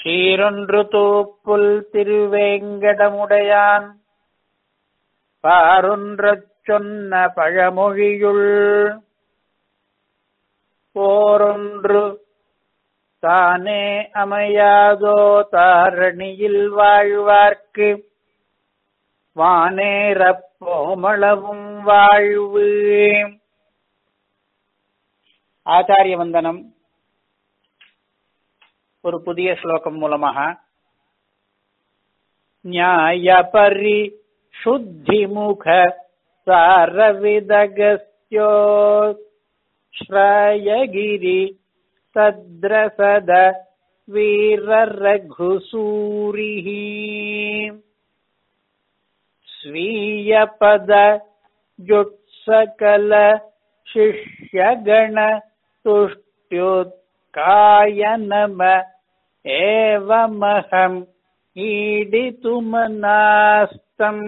சீரொன்று தூப்புல் திருவேங்கடமுடையான் பாரொன்றச் சொன்ன பழமொழியுள் போரொன்று தானே அமையாதோ தாரணியில் வாழ்வார்க்கு வானேறப் போமளவும் வாழ்வு ஆச்சாரிய வந்தனம் ஒரு புதிய ஸ்லோகம் மூலமாக நியாய பரி சுத்திமுக சாரவிதகஸ்யோ ஸ்ரயகிரி தத்ரசத வீரரகுசூரிஹி ஸ்வீயபத ஜுட்சகல शिष्यगण तुष्ट्युत्काय नम एवमहम् ஈடித்துமனாஸ்தம்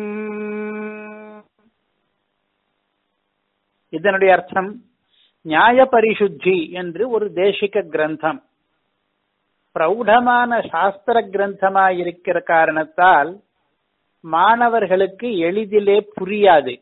இதனுடைய அர்த்தம் நியாய பரிசுத்தி என்று ஒரு தேசிக கிரந்தம் பிரௌடமான சாஸ்திர கிரந்தமாயிருக்கிற காரணத்தால் மாணவர்களுக்கு எளிதிலே புரியாது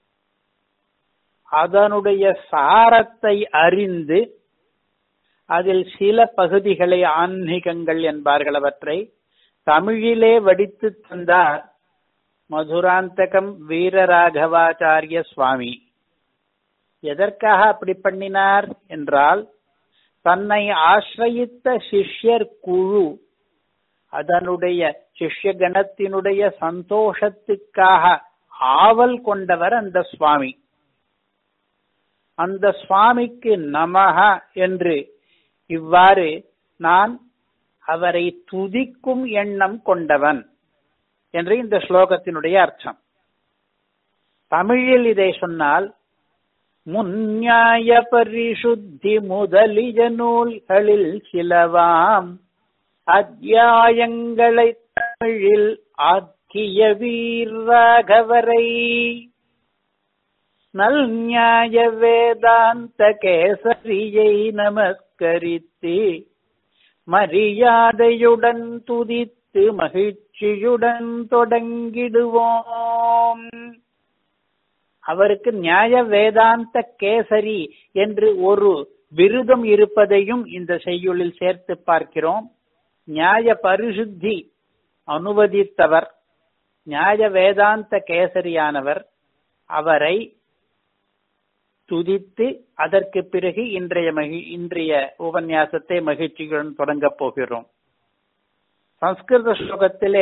அதனுடைய சாரத்தை அறிந்து அதில் சில பகுதிகளை ஆன்மீகங்கள் என்பார்கள் அவற்றை தமிழிலே வடித்து தந்தார் மதுராந்தகம் வீரராகவாச்சாரிய சுவாமி எதற்காக அப்படி பண்ணினார் என்றால் தன்னை ஆசிரயித்த சிஷ்யர் குழு அதனுடைய சிஷ்ய கணத்தினுடைய சந்தோஷத்துக்காக ஆவல் கொண்டவர் அந்த சுவாமி அந்த சுவாமிக்கு நமக என்று இவ்வாறு நான் அவரை துதிக்கும் எண்ணம் கொண்டவன் என்று இந்த ஸ்லோகத்தினுடைய அர்த்தம் தமிழில் இதை சொன்னால் முன்ஞாய பரிசுத்தி முதலிய நூல்களில் சிலவாம் அத்தியாயங்களை தமிழில் ஆக்கிய வீராகவரை நல் நியாய வேதாந்த கேசரியை நமஸ்கரித்து மரியாதையுடன் துதித்து மகிழ்ச்சியுடன் தொடங்கிடுவோம் அவருக்கு நியாய வேதாந்த கேசரி என்று ஒரு விருதம் இருப்பதையும் இந்த செய்யுளில் சேர்த்து பார்க்கிறோம் நியாய பரிசுத்தி அனுவதித்தவர் நியாய வேதாந்த கேசரியானவர் அவரை துதித்து அதற்கு பிறகு இன்றைய மகி இன்றைய உபன்யாசத்தை மகிழ்ச்சியுடன் தொடங்கப் போகிறோம் சம்ஸ்கிருத ஸ்லோகத்திலே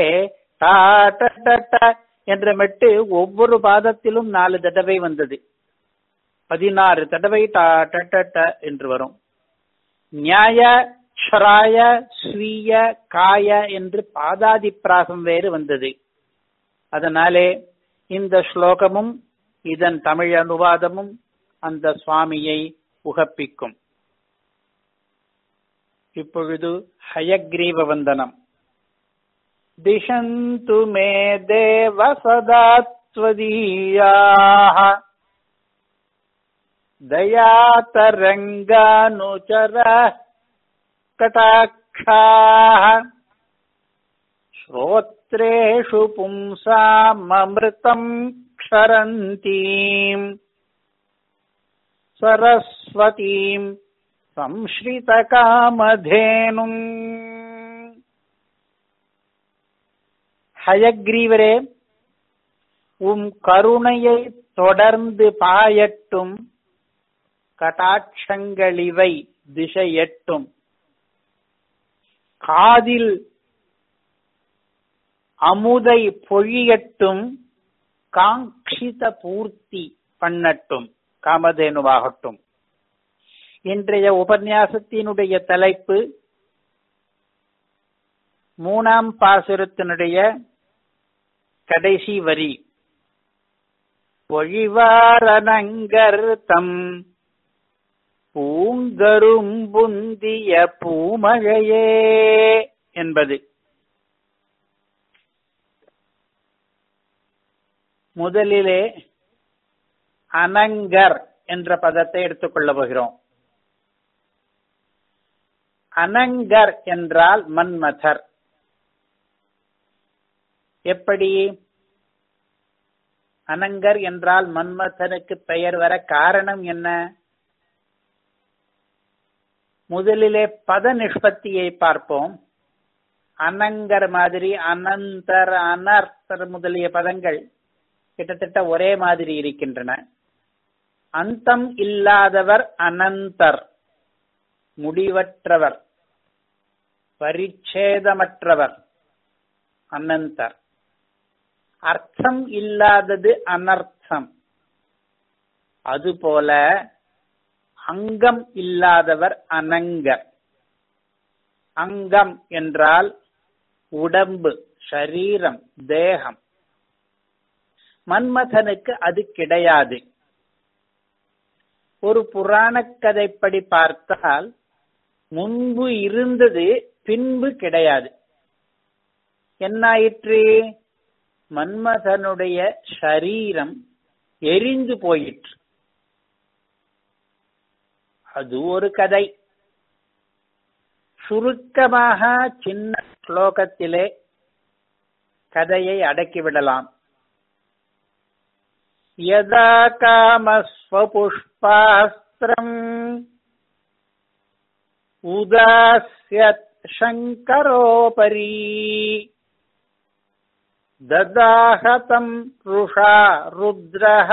என்ற மெட்டு ஒவ்வொரு பாதத்திலும் நாலு தடவை வந்தது பதினாறு தடவை ட என்று வரும் நியாய ஷராய ஸ்வீய காய என்று பாதாதி பிராசம் வேறு வந்தது அதனாலே இந்த ஸ்லோகமும் இதன் தமிழ் அனுவாதமும் அந்த சுவாமியை உகப்பிக்கும் இப்பொழுது ஹயக்ரீவ வந்தனம் திஷந்து மே தேவ சதாத்வதீயாः दयातरङ्गानुचर कटाक्षाः श्रोत्रेषु पुंसाममृतम् क्षरन्तीम् सरस्वतीम् संश्रितकामधेनुम् ஹயக்ரீவரே உம் கருணையை தொடர்ந்து பாயட்டும் கட்டாட்சங்களிவை திசையட்டும் காதில் அமுதை பொழியட்டும் காங்கித பூர்த்தி பண்ணட்டும் காமதேனுவாகட்டும் இன்றைய உபன்யாசத்தினுடைய தலைப்பு மூணாம் பாசுரத்தினுடைய கடைசி வரி பொழிவாரனங்கர்த்தம் பூங்கரும்புந்திய பூமழையே என்பது முதலிலே அனங்கர் என்ற பதத்தை எடுத்துக்கொள்ள போகிறோம் அனங்கர் என்றால் மன்மதர் எப்படி அனங்கர் என்றால் மன்மதனுக்கு பெயர் வர காரணம் என்ன முதலிலே பத நிஷ்பத்தியை பார்ப்போம் அனங்கர் மாதிரி அனந்தர் அனர்த்தர் முதலிய பதங்கள் கிட்டத்தட்ட ஒரே மாதிரி இருக்கின்றன அந்தம் இல்லாதவர் அனந்தர் முடிவற்றவர் பரிச்சேதமற்றவர் அனந்தர் அர்த்தம் இல்லாதது அனர்த்தம் அதுபோல அங்கம் இல்லாதவர் அனங்கர் அங்கம் என்றால் உடம்பு சரீரம் தேகம் மன்மதனுக்கு அது கிடையாது ஒரு புராண கதைப்படி பார்த்தால் முன்பு இருந்தது பின்பு கிடையாது என்னாயிற்று மன்மதனுடைய சரீரம் எரிந்து போயிற்று அது ஒரு கதை சுருக்கமாக சின்ன ஸ்லோகத்திலே கதையை அடக்கிவிடலாம் யதா காமஸ்வபுஷ்பாஸ்திரம் உதாஸ்யத் சங்கரோபரி ददाहतम् रुषा रुद्रः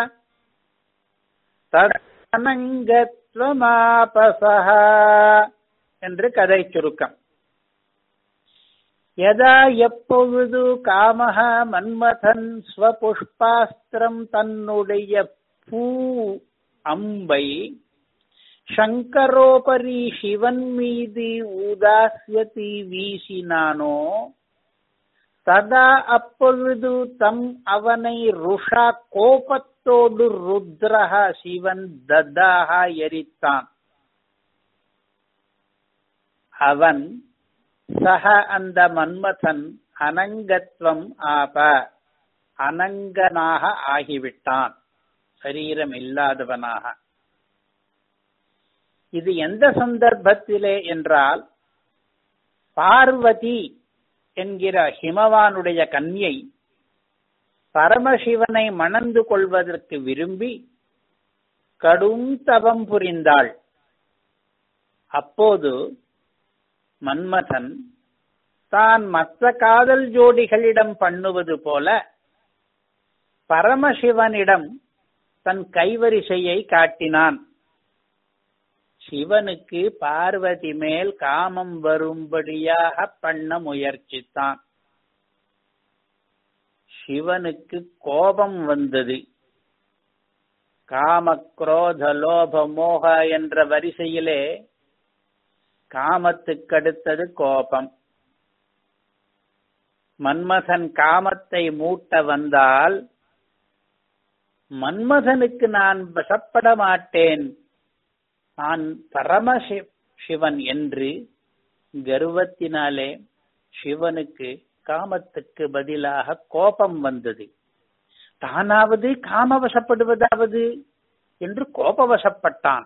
தனங்கத்வமாபசः என்று கதை சுருக்கம் எதா எப்பொழுது காமக மன்மதன் ஸ்வபுஷ்பாஸ்திரம் தன்னுடைய பூ அம்பை சங்கரோபரி சிவன் மீது ஊதாசியதி வீசினானோ ததா அப்பொழுது தம் அவனை ருஷா கோபத்தோடு ருத்ரஹ சிவன் ததாக எரித்தான் அவன் சக அந்த மன்மதன் அனங்கத்வம் ஆப அனங்கனாக ஆகிவிட்டான் சரீரம் இல்லாதவனாக இது எந்த சந்தர்ப்பத்திலே என்றால் பார்வதி என்கிற ஹிமவானுடைய கன்யை பரமசிவனை மணந்து கொள்வதற்கு விரும்பி கடும் தவம் புரிந்தாள் அப்போது மன்மதன் தான் மற்ற காதல் ஜோடிகளிடம் பண்ணுவது போல பரமசிவனிடம் தன் கைவரிசையை காட்டினான் சிவனுக்கு பார்வதி மேல் காமம் வரும்படியாக பண்ண முயற்சித்தான் சிவனுக்கு கோபம் வந்தது காம குரோத லோப மோக என்ற வரிசையிலே காமத்துக்கடுத்தது கோபம் மன்மதன் காமத்தை மூட்ட வந்தால் மன்மதனுக்கு நான் வசப்பட மாட்டேன் நான் பரமசி சிவன் என்று கர்வத்தினாலே சிவனுக்கு காமத்துக்கு பதிலாக கோபம் வந்தது தானாவது காமவசப்படுவதாவது என்று கோபவசப்பட்டான்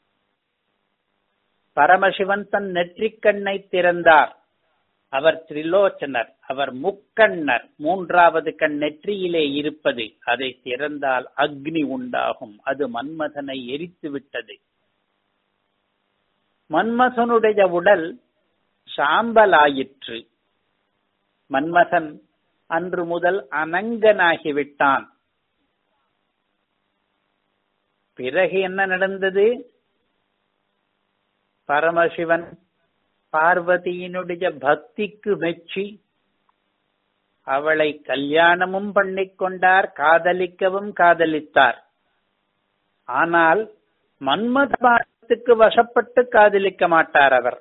பரமசிவன் தன் நெற்றிக்கண்ணை திறந்தார் அவர் திரிலோச்சனர் அவர் முக்கண்ணர் மூன்றாவது கண் நெற்றியிலே இருப்பது அதை திறந்தால் அக்னி உண்டாகும் அது மன்மதனை எரித்து விட்டது மன்மதனுடைய உடல் சாம்பலாயிற்று மன்மதன் அன்று முதல் அனங்கனாகிவிட்டான் பிறகு என்ன நடந்தது பரமசிவன் பார்வதியினுடைய பக்திக்கு மெச்சி அவளை கல்யாணமும் பண்ணிக்கொண்டார் காதலிக்கவும் காதலித்தார் ஆனால் மன்மதமானத்துக்கு வசப்பட்டு காதலிக்க மாட்டார் அவர்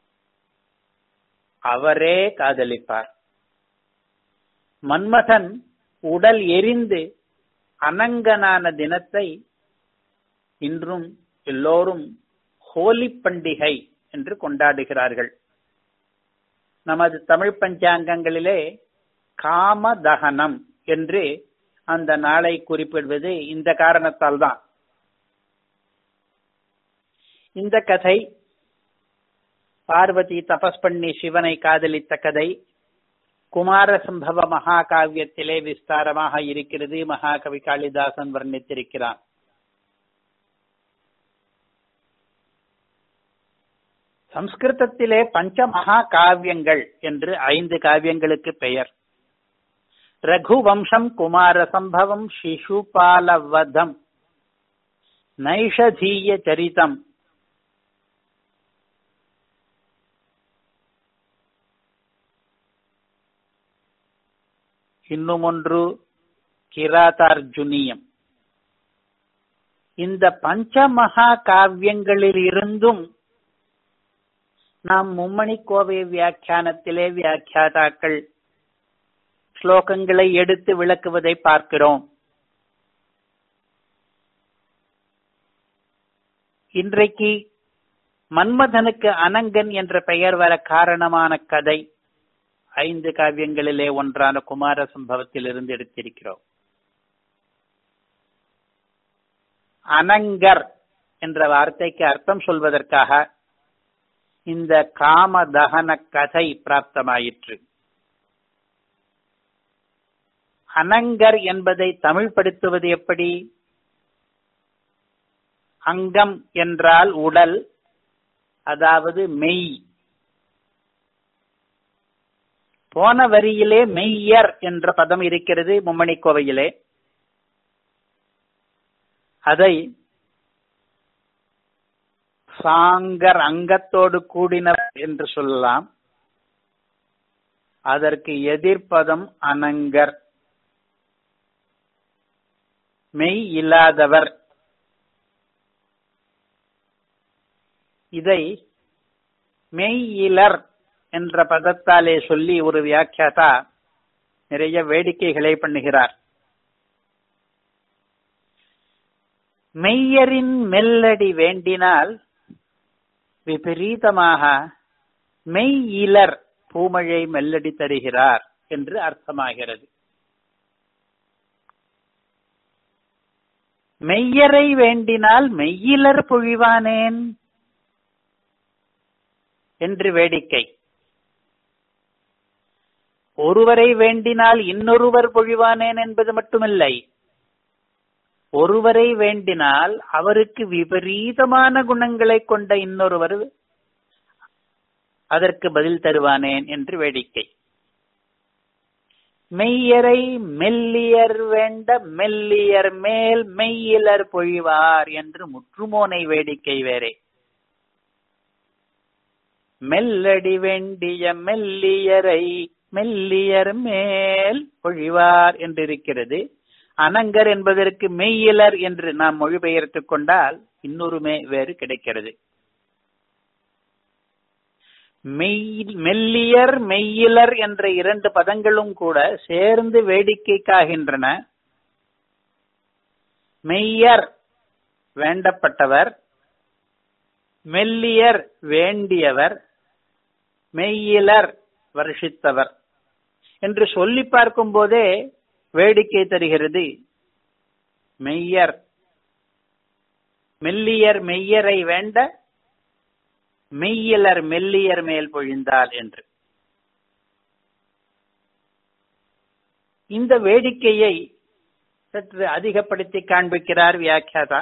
அவரே காதலிப்பார் மன்மதன் உடல் எரிந்து அனங்கனான தினத்தை இன்றும் எல்லோரும் ஹோலி பண்டிகை என்று கொண்டாடுகிறார்கள் நமது தமிழ் பஞ்சாங்கங்களிலே காம தகனம் என்று அந்த நாளை குறிப்பிடுவது இந்த காரணத்தால் தான் இந்த கதை பார்வதி தபஸ் பண்ணி சிவனை காதலித்த கதை குமார சம்பவ மகாகாவியத்திலே விஸ்தாரமாக இருக்கிறது மகாகவி காளிதாசன் வர்ணித்திருக்கிறான் சம்ஸ்கிருதத்திலே பஞ்ச மகா காவியங்கள் என்று ஐந்து காவியங்களுக்கு பெயர் ரகுவம்சம் குமார சம்பவம் சிசுபாலவதம் நைஷதீய சரிதம் இன்னும் ஒன்று கிராதார்ஜுனியம் இந்த பஞ்சமகா காவியங்களில் இருந்தும் நாம் மும்மணி கோவை வியாக்கியானத்திலே வியாக்கியாதாக்கள் ஸ்லோகங்களை எடுத்து விளக்குவதை பார்க்கிறோம் இன்றைக்கு மன்மதனுக்கு அனங்கன் என்ற பெயர் வர காரணமான கதை ஐந்து காவியங்களிலே ஒன்றான குமார சம்பவத்தில் இருந்து எடுத்திருக்கிறோம் அனங்கர் என்ற வார்த்தைக்கு அர்த்தம் சொல்வதற்காக இந்த காமதகன கதை பிராப்தமாயிற்று அனங்கர் என்பதை தமிழ் படுத்துவது எப்படி அங்கம் என்றால் உடல் அதாவது மெய் போன வரியிலே மெய்யர் என்ற பதம் இருக்கிறது மும்மணி கோவையிலே அதை சாங்கர் அங்கத்தோடு கூடினர் என்று சொல்லலாம் அதற்கு எதிர்ப்பதம் அனங்கர் மெய் இல்லாதவர் இதை மெய்யிலர் என்ற பதத்தாலே சொல்லி ஒரு வியாக்கியாதா நிறைய வேடிக்கைகளை பண்ணுகிறார் மெய்யரின் மெல்லடி வேண்டினால் விபரீதமாக மெய்யிலர் பூமழை மெல்லடி தருகிறார் என்று அர்த்தமாகிறது மெய்யரை வேண்டினால் மெய்யிலர் பொழிவானேன் என்று வேடிக்கை ஒருவரை வேண்டினால் இன்னொருவர் பொழிவானேன் என்பது மட்டுமில்லை ஒருவரை வேண்டினால் அவருக்கு விபரீதமான குணங்களை கொண்ட இன்னொருவர் அதற்கு பதில் தருவானேன் என்று வேடிக்கை மெய்யரை மெல்லியர் வேண்ட மெல்லியர் மேல் மெய்யிலர் பொழிவார் என்று முற்றுமோனை வேடிக்கை வேறே மெல்லடி வேண்டிய மெல்லியரை மெல்லியர் மேல் பொழிவார் என்று இருக்கிறது அனங்கர் என்பதற்கு மெய்யிலர் என்று நாம் மொழிபெயர்த்துக் கொண்டால் இன்னொரு மே வேறு கிடைக்கிறது மெய் மெல்லியர் மெய்யிலர் என்ற இரண்டு பதங்களும் கூட சேர்ந்து வேடிக்கைக்காகின்றன மெய்யர் வேண்டப்பட்டவர் மெல்லியர் வேண்டியவர் மெய்யிலர் வருஷித்தவர் என்று சொல்லி பார்க்கும் போதே வேடிக்கை தருகிறது மெய்யர் மெல்லியர் மெய்யரை வேண்ட மெய்யிலர் மெல்லியர் மேல் பொழிந்தால் என்று இந்த வேடிக்கையை சற்று அதிகப்படுத்தி காண்பிக்கிறார் வியாக்கியாதா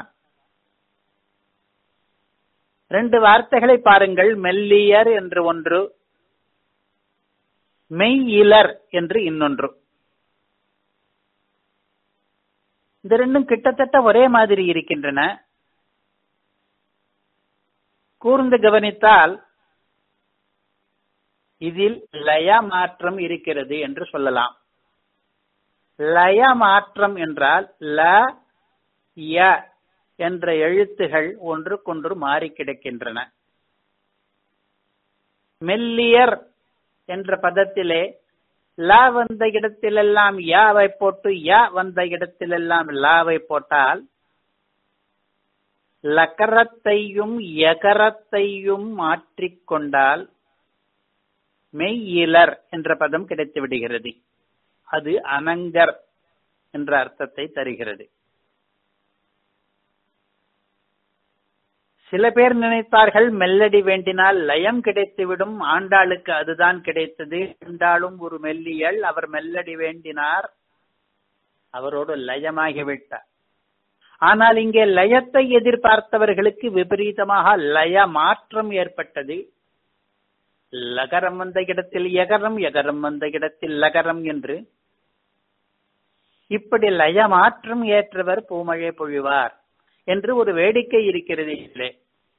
ரெண்டு வார்த்தைகளை பாருங்கள் மெல்லியர் என்று ஒன்று மெய்யிலர் என்று இன்னொன்று இந்த ரெண்டும் கிட்டத்தட்ட ஒரே மாதிரி இருக்கின்றன கூர்ந்து கவனித்தால் இதில் லய மாற்றம் இருக்கிறது என்று சொல்லலாம் லய மாற்றம் என்றால் ல ய என்ற எழுத்துகள் ஒன்றுக்கொன்று மாறி கிடக்கின்றன மெல்லியர் என்ற பதத்திலே லா வந்த இடத்திலெல்லாம் யாவை போட்டு யா வந்த இடத்திலெல்லாம் லாவை போட்டால் லக்கரத்தையும் யகரத்தையும் மாற்றிக்கொண்டால் மெய்யிலர் என்ற பதம் கிடைத்து விடுகிறது அது அனங்கர் என்ற அர்த்தத்தை தருகிறது சில பேர் நினைத்தார்கள் மெல்லடி வேண்டினால் லயம் கிடைத்துவிடும் ஆண்டாளுக்கு அதுதான் கிடைத்தது ஆண்டாளும் ஒரு மெல்லியல் அவர் மெல்லடி வேண்டினார் அவரோடு லயமாகிவிட்டார் ஆனால் இங்கே லயத்தை எதிர்பார்த்தவர்களுக்கு விபரீதமாக லய மாற்றம் ஏற்பட்டது லகரம் வந்த இடத்தில் எகரம் எகரம் வந்த இடத்தில் லகரம் என்று இப்படி லய மாற்றம் ஏற்றவர் பூமழை பொழிவார் என்று ஒரு வேடிக்கை இருக்கிறது இதிலே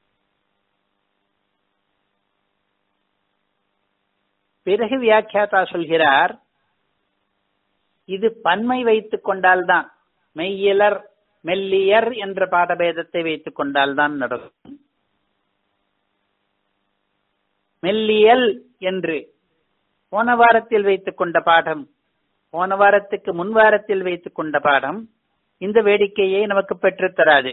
பிறகு வியாக்கியாதா சொல்கிறார் இது பன்மை வைத்துக் கொண்டால்தான் மெய்யிலர் மெல்லியர் என்ற பாடபேதத்தை வைத்துக் கொண்டால்தான் நடக்கும் மெல்லியல் என்று போன வாரத்தில் வைத்துக் கொண்ட பாடம் போன வாரத்துக்கு முன் வாரத்தில் வைத்துக் கொண்ட பாடம் இந்த வேடிக்கையை நமக்கு பெற்றுத்தராது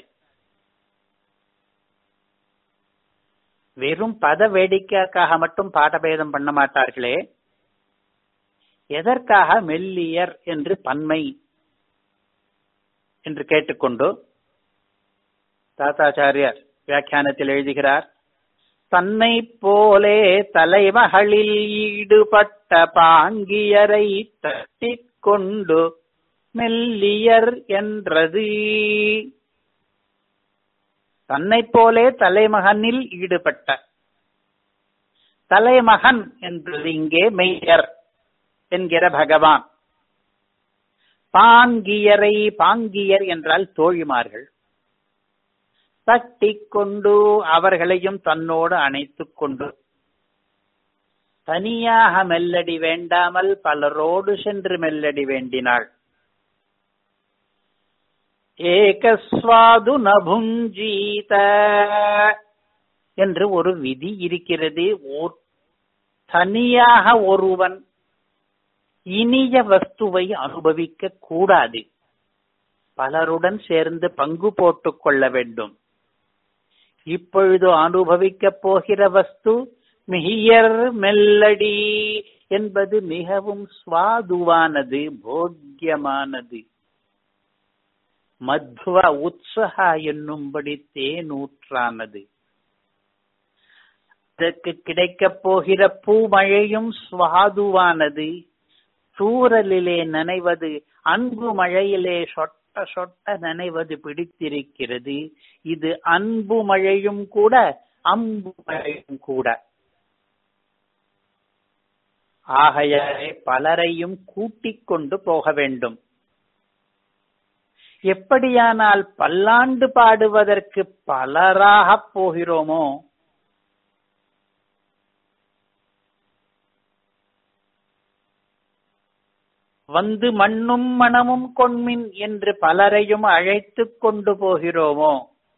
வெறும் பத வேடிக்கைக்காக மட்டும் பாடபேதம் பண்ண மாட்டார்களே எதற்காக மெல்லியர் என்று பன்மை என்று கேட்டுக்கொண்டு தாத்தாச்சாரியர் வியாக்கியானத்தில் எழுதுகிறார் தன்னை போலே தலைமகளில் ஈடுபட்ட பாங்கியரை தட்டிக் கொண்டு மெல்லியர் என்றது தன்னை போலே தலைமகனில் ஈடுபட்ட தலைமகன் என்பது இங்கே மெய்யர் என்கிற பகவான் பாங்கியரை பாங்கியர் என்றால் தோழிமார்கள் தட்டிக் கொண்டு அவர்களையும் தன்னோடு அணைத்துக் கொண்டு தனியாக மெல்லடி வேண்டாமல் பலரோடு சென்று மெல்லடி வேண்டினாள் ஏகஸ்வாது நபுஞ்சீத என்று ஒரு விதி இருக்கிறது தனியாக ஒருவன் இனிய வஸ்துவை அனுபவிக்க கூடாது பலருடன் சேர்ந்து பங்கு போட்டுக் கொள்ள வேண்டும் இப்பொழுது அனுபவிக்கப் போகிற வஸ்து மிகியர் மெல்லடி என்பது மிகவும் சுவாதுவானது போக்கியமானது மத்வ உற்சகா என்னும்படி தேனூற்றானது இதற்கு கிடைக்கப் போகிற பூமழையும் சுவாதுவானது சூரலிலே நனைவது அன்பு மழையிலே சொட்ட சொட்ட நனைவது பிடித்திருக்கிறது இது அன்பு மழையும் கூட அம்பு மழையும் கூட ஆகையாலே பலரையும் கூட்டிக் கொண்டு போக வேண்டும் எப்படியானால் பல்லாண்டு பாடுவதற்கு பலராக போகிறோமோ வந்து மண்ணும் மனமும் கொண்மின் என்று பலரையும் அழைத்துக் கொண்டு போகிறோமோ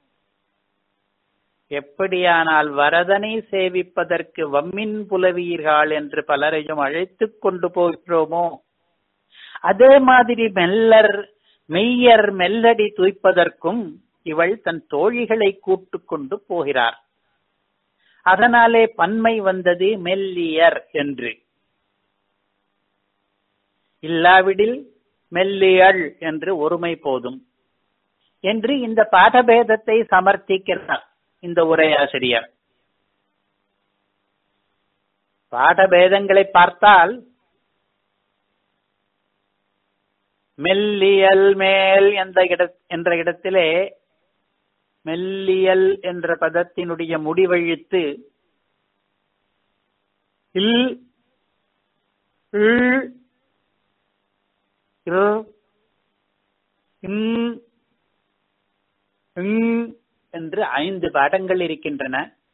எப்படியானால் வரதனை சேவிப்பதற்கு வம்மின் புலவீர்கள் என்று பலரையும் அழைத்துக் கொண்டு போகிறோமோ அதே மாதிரி மெல்லர் மெய்யர் மெல்லடி துய்ப்பதற்கும் இவள் தன் தோழிகளை கூட்டு கொண்டு போகிறார் அதனாலே பன்மை வந்தது மெல்லியர் என்று இல்லாவிடில் மெல்லியள் என்று ஒருமை போதும் என்று இந்த பாடபேதத்தை சமர்த்திக்கிறார் இந்த உரையாசிரியர் பாடபேதங்களை பார்த்தால் மெல்லியல் மேல் என்ற இட என்ற இடத்திலே மெல்லியல் என்ற பதத்தினுடைய முடிவழித்து இல் இல் என்று ஐந்து பாடங்கள் இருக்கின்றன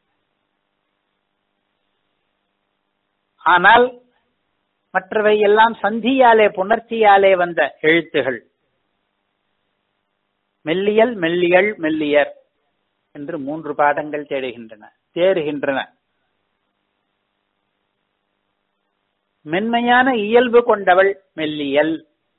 ஆனால் மற்றவை எல்லாம் சந்தியாலே புணர்ச்சியாலே வந்த எழுத்துகள் மெல்லியல் மெல்லியல் மெல்லியர் என்று மூன்று பாடங்கள் தேடுகின்றன தேறுகின்றன மென்மையான இயல்பு கொண்டவள் மெல்லியல்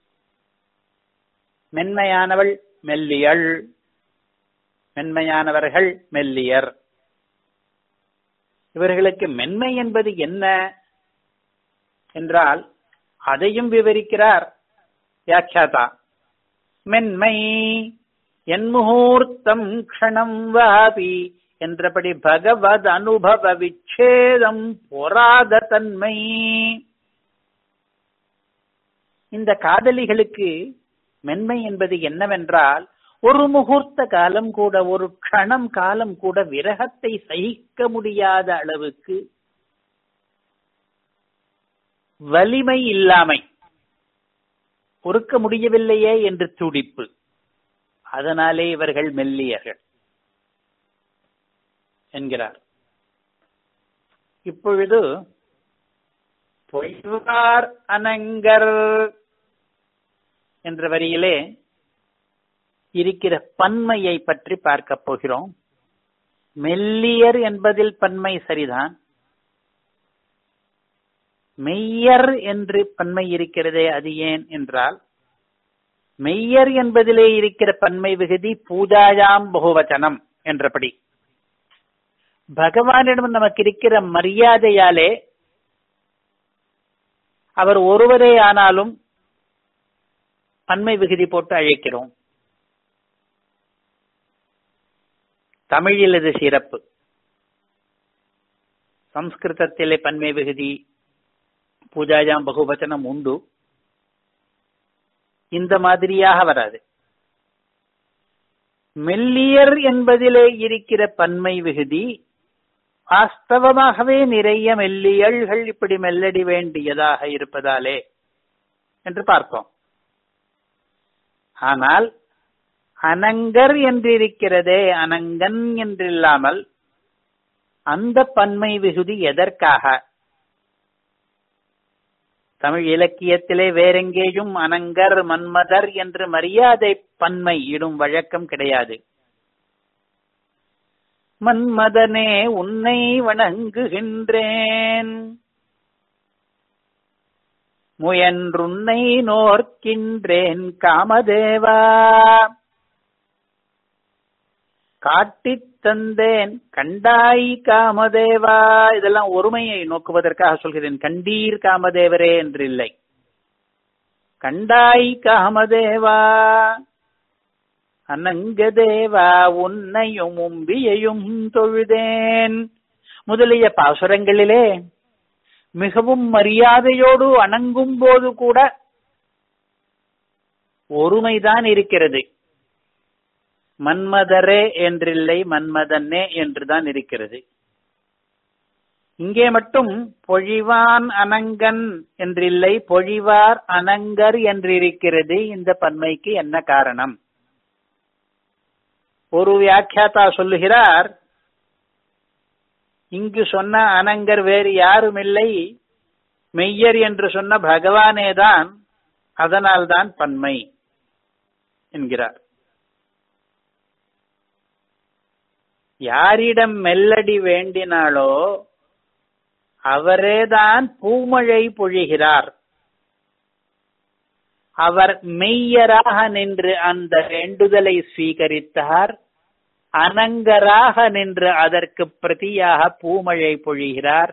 மென்மையானவள் மெல்லியள் மென்மையானவர்கள் மெல்லியர் இவர்களுக்கு மென்மை என்பது என்ன என்றால் அதையும் விவரிக்கிறார் வியாக்கியாதா மென்மை என் முகூர்த்தம் க்ஷணம் வாபி என்றபடி பகவத் அனுபவ விச்சேதம் பொறாத தன்மை இந்த காதலிகளுக்கு மென்மை என்பது என்னவென்றால் ஒரு முகூர்த்த காலம் கூட ஒரு க்ஷணம் காலம் கூட விரகத்தை சகிக்க முடியாத அளவுக்கு வலிமை இல்லாமை பொறுக்க முடியவில்லையே என்று துடிப்பு அதனாலே இவர்கள் மெல்லியர்கள் என்கிறார் இப்பொழுது பொய்வார் அனங்கர் என்ற வரியிலே இருக்கிற பன்மையை பற்றி பார்க்க போகிறோம் மெல்லியர் என்பதில் பன்மை சரிதான் மெய்யர் என்று பன்மை இருக்கிறதே அது ஏன் என்றால் மெய்யர் என்பதிலே இருக்கிற பன்மை விகுதி பூஜாயாம் பகுவச்சனம் என்றபடி பகவானிடம் நமக்கு இருக்கிற மரியாதையாலே அவர் ஒருவரே ஆனாலும் பன்மை விகுதி போட்டு அழைக்கிறோம் தமிழில் இது சிறப்பு சம்ஸ்கிருதத்திலே பன்மை விகுதி பூஜாயாம் பகுவச்சனம் உண்டு இந்த மாதிரியாக வராது மெல்லியர் என்பதிலே இருக்கிற பன்மை விகுதி வாஸ்தவமாகவே நிறைய மெல்லியல்கள் இப்படி மெல்லடி வேண்டியதாக இருப்பதாலே என்று பார்த்தோம் ஆனால் அனங்கர் என்றிருக்கிறதே அனங்கன் என்றில்லாமல் அந்த பன்மை விகுதி எதற்காக தமிழ் இலக்கியத்திலே வேறெங்கேயும் அனங்கர் மன்மதர் என்று மரியாதை பன்மை இடும் வழக்கம் கிடையாது மன்மதனே உன்னை வணங்குகின்றேன் முயன்றுன்னை நோர்க்கின்றேன் காமதேவா காட்டித் தந்தேன் கண்டாய் காமதேவா இதெல்லாம் ஒருமையை நோக்குவதற்காக சொல்கிறேன் கண்டீர் காமதேவரே என்று இல்லை கண்டாய் காமதேவா அனங்கதேவா உன்னையும் உம்பியையும் தொழுதேன் முதலிய பாசுரங்களிலே மிகவும் மரியாதையோடு அணங்கும் போது கூட ஒருமைதான் இருக்கிறது மன்மதரே என்றில்லை மன்மதனே என்றுதான் இருக்கிறது இங்கே மட்டும் பொழிவான் அனங்கன் என்றில்லை பொழிவார் அனங்கர் என்றிருக்கிறது இந்த பன்மைக்கு என்ன காரணம் ஒரு வியாக்கியாத்தா சொல்லுகிறார் இங்கு சொன்ன அனங்கர் வேறு யாரும் இல்லை மெய்யர் என்று சொன்ன பகவானேதான் அதனால்தான் பன்மை என்கிறார் யாரிடம் மெல்லடி வேண்டினாலோ அவரேதான் பூமழை பொழிகிறார் அவர் மெய்யராக நின்று அந்த வேண்டுதலை ஸ்வீகரித்தார் அனங்கராக நின்று அதற்கு பிரதியாக பூமழை பொழிகிறார்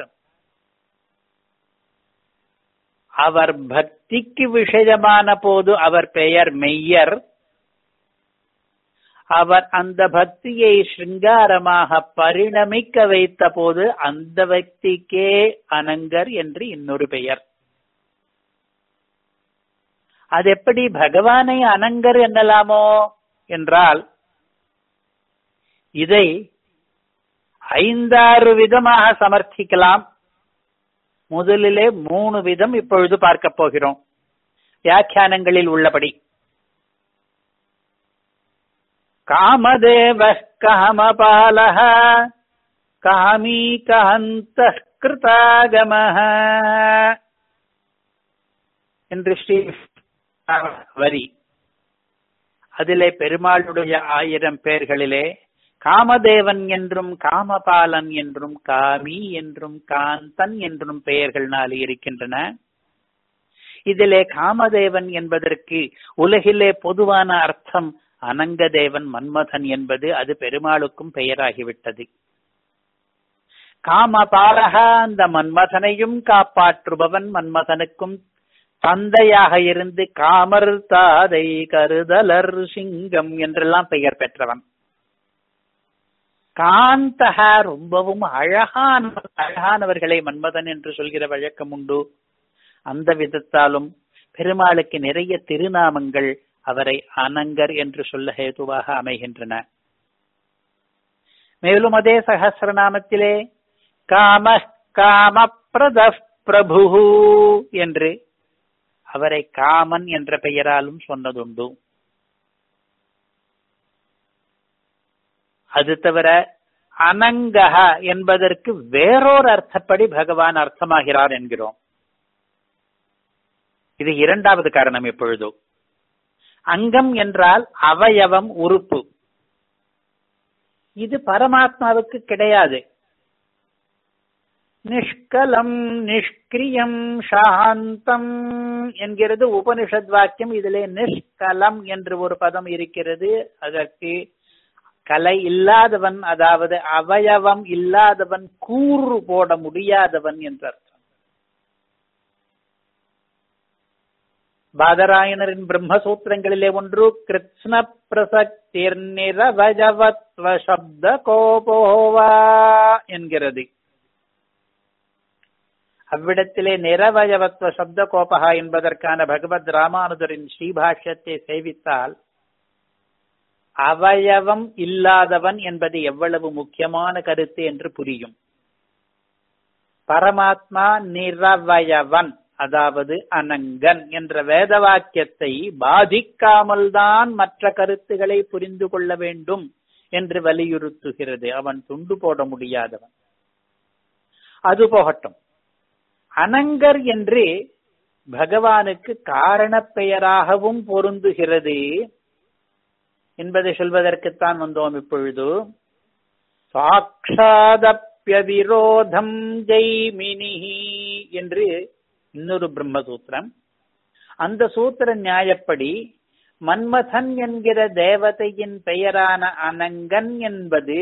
அவர் பக்திக்கு விஷயமான போது அவர் பெயர் மெய்யர் அவர் அந்த பக்தியை சிருங்காரமாக பரிணமிக்க வைத்த போது அந்த వ్యక్తిக்கே அனங்கர் என்று இன்னொரு பெயர் அது எப்படி பகவானை அனங்கர் என்னலாமோ என்றால் இதை ஐந்தாறு விதமாக சமர்த்திக்கலாம் முதலிலே மூணு விதம் இப்பொழுது பார்க்க போகிறோம் வியாக்கியானங்களில் உள்ளபடி காமதேவ காமபாலः காமீ கஹந்த கிருதாகம என்று ஸ்ரீ வரி அதிலே பெருமாளுடைய ஆயிரம் பேர்களிலே காமதேவன் என்றும் காமபாலன் என்றும் காமி என்றும் காந்தன் என்றும் பெயர்கள் நாலு இருக்கின்றன இதிலே காமதேவன் என்பதற்கு உலகிலே பொதுவான அர்த்தம் அனங்கதேவன் மன்மதன் என்பது அது பெருமாளுக்கும் பெயராகிவிட்டது காமபாலக அந்த மன்மதனையும் காப்பாற்றுபவன் மன்மதனுக்கும் தந்தையாக இருந்து காமர் தாதை கருதலர் சிங்கம் என்றெல்லாம் பெயர் பெற்றவன் காந்தகா ரொம்பவும் அழகான அழகானவர்களை மன்மதன் என்று சொல்கிற வழக்கம் உண்டு அந்த விதத்தாலும் பெருமாளுக்கு நிறைய திருநாமங்கள் அவரை அனங்கர் என்று சொல்ல ஹேதுவாக அமைகின்றன மேலும் அதே சகசிரநாமத்திலே காம காமப்பிரத பிரபு என்று அவரை காமன் என்ற பெயராலும் சொன்னதுண்டு அது தவிர அனங்கக என்பதற்கு வேறொரு அர்த்தப்படி பகவான் அர்த்தமாகிறார் என்கிறோம் இது இரண்டாவது காரணம் இப்பொழுது அங்கம் என்றால் அவயவம் உறுப்பு இது பரமாத்மாவுக்கு கிடையாது நிஷ்கலம் நிஷ்கிரியம் சாந்தம் என்கிறது உபனிஷத் வாக்கியம் இதிலே நிஷ்கலம் என்று ஒரு பதம் இருக்கிறது அதற்கு கலை இல்லாதவன் அதாவது அவயவம் இல்லாதவன் கூறு போட முடியாதவன் என்ற அர்த்தம் பாதராயணரின் பிரம்மசூத்திரங்களிலே ஒன்று கிருஷ்ண பிரசக்திர் நிரவஜவத்வ சப்த கோபோவா என்கிறது அவ்விடத்திலே நிரவயவத்வ சப்த கோபகா என்பதற்கான பகவத் ராமானுஜரின் ஸ்ரீபாஷ்யத்தை சேவித்தால் அவயவம் இல்லாதவன் என்பது எவ்வளவு முக்கியமான கருத்து என்று புரியும் பரமாத்மா நிரவயவன் அதாவது அனங்கன் என்ற வேத வாக்கியத்தை பாதிக்காமல் தான் மற்ற கருத்துக்களை புரிந்து கொள்ள வேண்டும் என்று வலியுறுத்துகிறது அவன் துண்டு போட முடியாதவன் அது போகட்டும் அனங்கர் என்று பகவானுக்கு காரண பெயராகவும் பொருந்துகிறது என்பதை சொல்வதற்குத்தான் வந்தோம் இப்பொழுது சாட்சாதப்பியவிரோதம் ஜெய்மினி என்று இன்னொரு பிரம்மசூத்திரம் அந்த சூத்திர நியாயப்படி மன்மதன் என்கிற தேவதையின் பெயரான அனங்கன் என்பது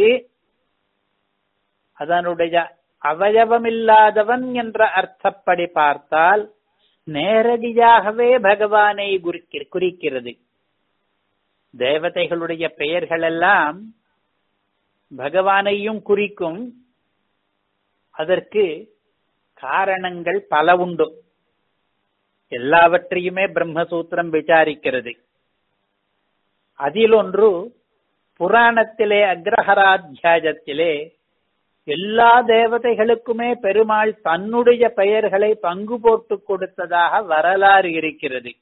அதனுடைய அவயவமில்லாதவன் என்ற அர்த்தப்படி பார்த்தால் நேரடியாகவே பகவானை குறிக்கிறது தேவதைகளுடைய பெயர்கள் எல்லாம் பகவானையும் குறிக்கும் அதற்கு காரணங்கள் பல உண்டு எல்லாவற்றையுமே பிரம்மசூத்திரம் விசாரிக்கிறது அதில் ஒன்று புராணத்திலே அக்ரஹராத்தியாயத்திலே எல்லா தேவதைகளுக்குமே பெருமாள் தன்னுடைய பெயர்களை பங்கு போட்டு கொடுத்ததாக வரலாறு இருக்கிறது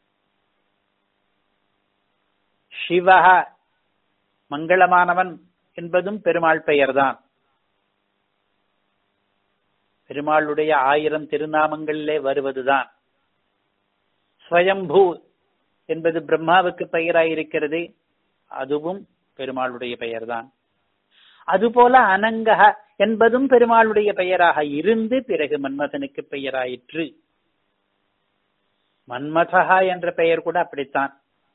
சிவஹ மங்களமானவன் என்பதும் பெருமாள் பெயர்தான் பெருமாளுடைய ஆயிரம் திருநாமங்களிலே வருவதுதான் ஸ்வயம்பூ என்பது பிரம்மாவுக்கு பெயராயிருக்கிறது அதுவும் பெருமாளுடைய பெயர்தான் அதுபோல அனங்கக என்பதும் பெருமாளுடைய பெயராக இருந்து பிறகு மன்மதனுக்கு பெயராயிற்று மன்மதகா என்ற பெயர் கூட அப்படித்தான்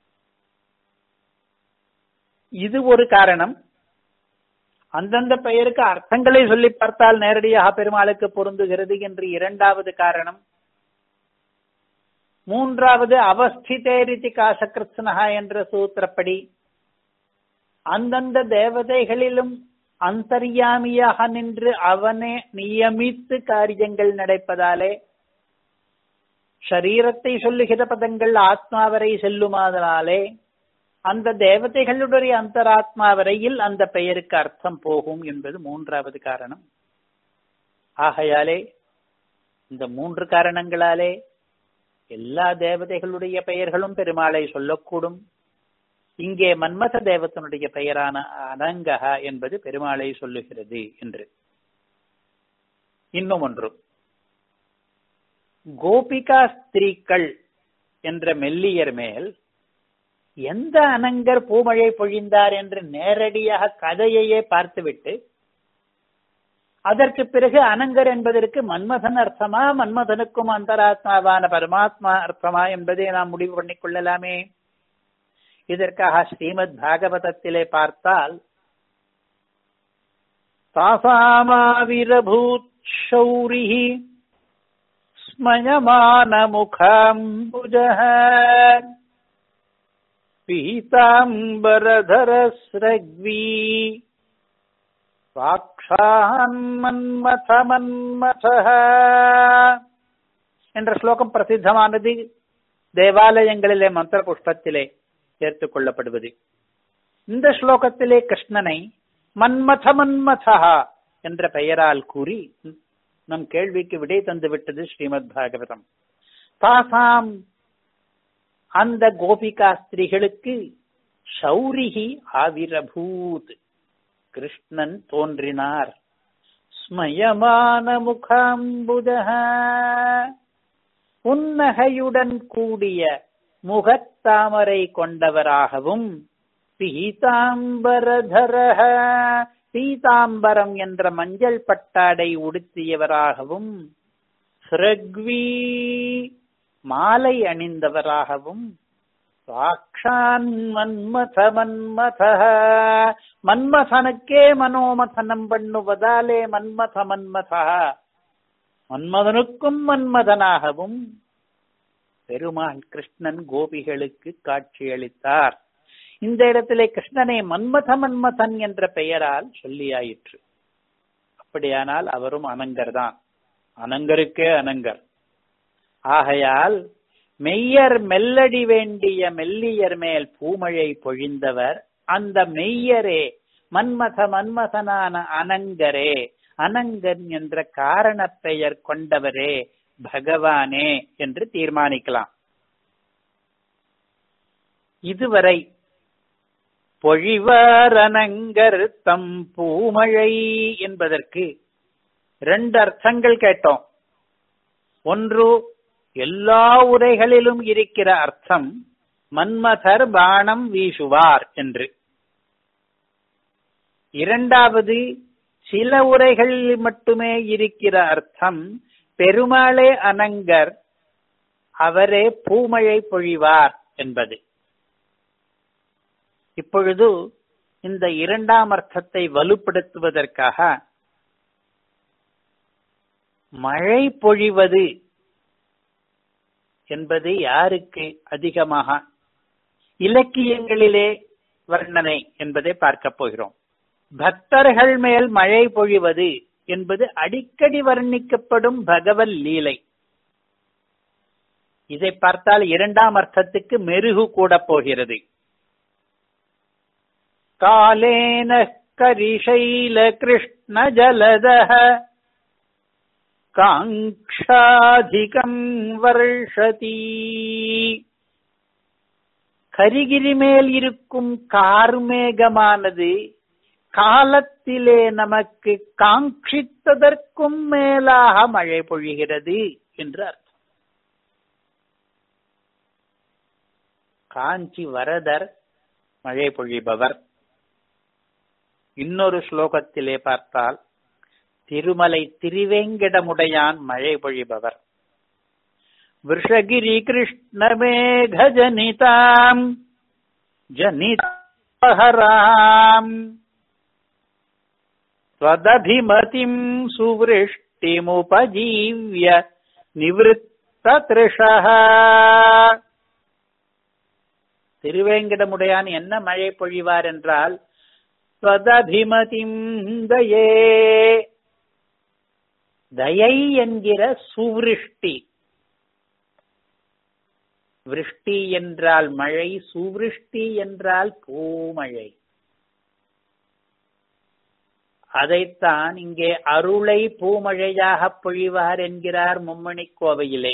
இது ஒரு காரணம் அந்தந்த பெயருக்கு அர்த்தங்களை சொல்லி பார்த்தால் நேரடியாக பெருமாளுக்கு பொருந்துகிறது என்று இரண்டாவது காரணம் மூன்றாவது அவஸ்திதேரிதி காசகிருத்னஹா என்ற சூத்திரப்படி அந்தந்த தேவதைகளிலும் அந்தர்யாமியாக நின்று அவனே நியமித்து காரியங்கள் நடப்பதாலே ஷரீரத்தை சொல்லுகிற பதங்கள் ஆத்மாவரை செல்லுமாதனாலே அந்த தேவதைகளுடைய அந்தராத்மா வரையில் அந்த பெயருக்கு அர்த்தம் போகும் என்பது மூன்றாவது காரணம் ஆகையாலே இந்த மூன்று காரணங்களாலே எல்லா தேவதைகளுடைய பெயர்களும் பெருமாளை சொல்லக்கூடும் இங்கே மன்மத தேவத்தனுடைய பெயரான அனங்கஹா என்பது பெருமாளை சொல்லுகிறது என்று இன்னும் ஒன்று கோபிகா ஸ்திரீக்கள் என்ற மெல்லியர் மேல் எந்த அனங்கர் பூமழை பொழிந்தார் என்று நேரடியாக கதையையே பார்த்துவிட்டு அதற்கு பிறகு அனங்கர் என்பதற்கு மன்மதன் அர்த்தமா மன்மதனுக்கும் அந்தராத்மாவான பரமாத்மா அர்த்தமா என்பதை நாம் முடிவு பண்ணிக் கொள்ளலாமே இதற்காக ஸ்ரீமத் பாகவதத்திலே பார்த்தால் தாசாமாவிரபூத் சௌரிஹி ஸ்மயமான முகாம்புஜः பீதாம்பரதரஸ்ரக்வி சாக்ஷான் மன்மத மன்மத என்ற ஸ்லோகம் பிரசித்தமானது தேவாலயங்களிலே மந்திர புஷ்பத்திலே சேர்த்துக் கொள்ளப்படுவது இந்த ஸ்லோகத்திலே கிருஷ்ணனை மன்மத மன்மதா என்ற பெயரால் கூறி நம் கேள்விக்கு விடை தந்து விட்டது ஸ்ரீமத் பாகவதம் தாசாம் அந்த கோபிகா ஸ்திரீகளுக்கு சௌரிகி ஆவிரபூத் கிருஷ்ணன் தோன்றினார் ஸ்மயமான முகாம்புத புன்னகையுடன் கூடிய முகத்தாமரை கொண்டவராகவும் பீதாம்பரதரக பீதாம்பரம் என்ற மஞ்சள் பட்டாடை உடுத்தியவராகவும் சிரக்வி மாலை அணிந்தவராகவும் சாக்ஷான் மன்மத மன்மத மன்மதனுக்கே மனோமதனம் பண்ணுவதாலே மன்மத மன்மதா மன்மதனுக்கும் மன்மதனாகவும் பெருமான் கிருஷ்ணன் கோபிகளுக்கு காட்சியளித்தார் இந்த இடத்திலே கிருஷ்ணனை மன்மத மன்மதன் என்ற பெயரால் சொல்லியாயிற்று அப்படியானால் அவரும் அனங்கர் தான் அனங்கருக்கே அனங்கர் ஆகையால் மெய்யர் மெல்லடி வேண்டிய மெல்லியர் மேல் பூமழை பொழிந்தவர் அந்த மெய்யரே மன்மத மன்மதனான அனங்கரே அனங்கன் என்ற காரண பெயர் கொண்டவரே பகவானே என்று தீர்மானிக்கலாம் இதுவரை பொழிவாரனங்கர் தம் பூமழை என்பதற்கு ரெண்டு அர்த்தங்கள் கேட்டோம் ஒன்று எல்லா உரைகளிலும் இருக்கிற அர்த்தம் மன்மதர் பானம் வீசுவார் என்று இரண்டாவது சில உரைகளில் மட்டுமே இருக்கிற அர்த்தம் பெருமாளே அனங்கர் அவரே பூமழை பொழிவார் என்பது இப்பொழுது இந்த இரண்டாம் அர்த்தத்தை வலுப்படுத்துவதற்காக மழை பொழிவது என்பது யாருக்கு அதிகமாக இலக்கியங்களிலே வர்ணனை என்பதை பார்க்க போகிறோம் பக்தர்கள் மேல் மழை பொழிவது என்பது அடிக்கடி வர்ணிக்கப்படும் பகவல் லீலை இதை பார்த்தால் இரண்டாம் அர்த்தத்துக்கு மெருகு கூட போகிறது காலேன கரிசைல கிருஷ்ண ஜலதः காங்ஷாதிகம் வர்ஷதி கரிகிரி மேல் இருக்கும் கார்மேகமானது காலத்திலே நமக்கு காங்கித்ததற்கும் மேலாக மழை பொழிகிறது என்று அர்த்தம் காஞ்சி வரதர் மழை பொழிபவர் இன்னொரு ஸ்லோகத்திலே பார்த்தால் திருமலை திருவேங்கடமுடையான் மழை பொழிபவர் விஷகிரி கிருஷ்ணமேக ஜனிதாம் ஜனிதஹராம் त्वदभिमतिम् सुवृष्टिमुपजीव्य நிவிருத்தத்ரிஷः திருவேங்கடமுடையான் என்ன மழை பொழிவார் என்றால் ஸ்வதபிமதிம் தயே தயை என்கிற சுவிருஷ்டி விருஷ்டி என்றால் மழை சுவிருஷ்டி என்றால் பூமழை அதைத்தான் இங்கே அருளை பூமழையாக பொழிவார் என்கிறார் மும்மணி கோவையிலே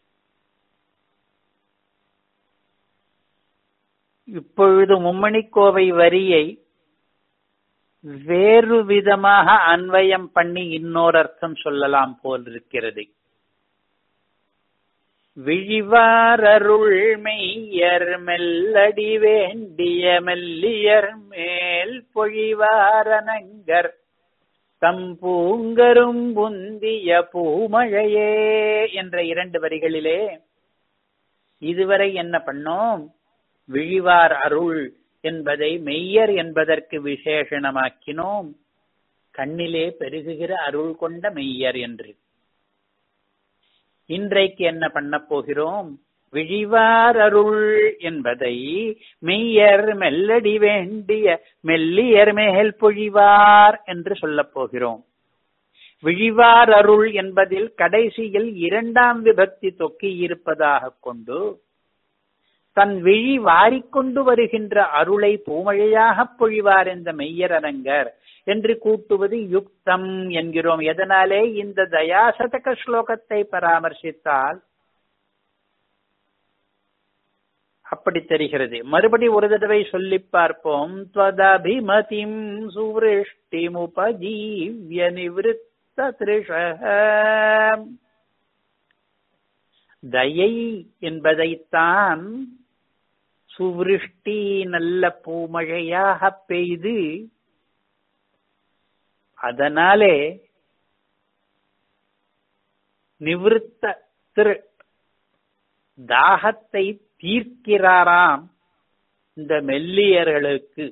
இப்பொழுது மும்மணி கோவை வரியை வேறு விதமாக அன்வயம் பண்ணி இன்னொரு அர்த்தம் சொல்லலாம் போல் இருக்கிறது விழிவாரருள் மெய்யர் மெல்லடி வேண்டிய மெல்லியர் மேல் பொழிவாரனங்கர் தம் பூங்கரும் புந்திய பூமழையே என்ற இரண்டு வரிகளிலே இதுவரை என்ன பண்ணோம் விழிவார் அருள் என்பதை மெய்யர் என்பதற்கு விசேஷணமாக்கினோம் கண்ணிலே பெருகுகிற அருள் கொண்ட மெய்யர் என்று இன்றைக்கு என்ன பண்ண போகிறோம் விழிவார் அருள் என்பதை மெய்யர் மெல்லடி வேண்டிய மெல்லியர் மேல் பொழிவார் என்று சொல்லப் போகிறோம் விழிவார் அருள் என்பதில் கடைசியில் இரண்டாம் விபக்தி தொக்கி இருப்பதாக கொண்டு தன் விழி வாரிக்கொண்டு வருகின்ற அருளை பூமழையாக பொழிவார் இந்த மெய்யர் அரங்கர் என்று கூட்டுவது யுக்தம் என்கிறோம் எதனாலே இந்த தயாசதக ஸ்லோகத்தை பராமர்சித்தால் அப்படி தெரிகிறது மறுபடி ஒரு தடவை சொல்லி பார்ப்போம் त्वदभिमतिं சுவிருஷ்டிமுபஜீவ்ய நிவிருத்த தயை என்பதைத்தான் சுவிருஷ்டி நல்ல பூமழையாக பெய்து அதனாலே நிவிருத்த திரு தாகத்தை தீர்க்கிறாராம் இந்த மெல்லியர்களுக்கு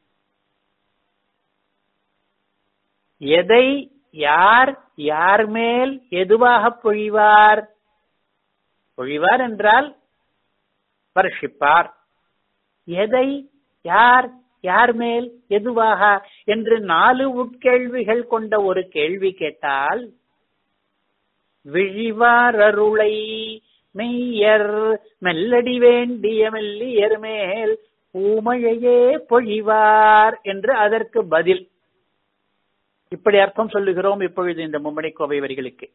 எதை யார் யார் மேல் எதுவாக பொழிவார் பொழிவார் என்றால் வர்ஷிப்பார் எதை யார் யார் மேல் எதுவாக என்று நாலு உட்கேள்விகள் கொண்ட ஒரு கேள்வி கேட்டால் விழிவார் அருளை மெய்யர் மெல்லடி வேண்டிய மெல்லியர் மேல் பூமழையே பொழிவார் என்று அதற்கு பதில் இப்படி அர்த்தம் சொல்லுகிறோம் இப்பொழுது இந்த மும்மணி கோவை வரிகளுக்கு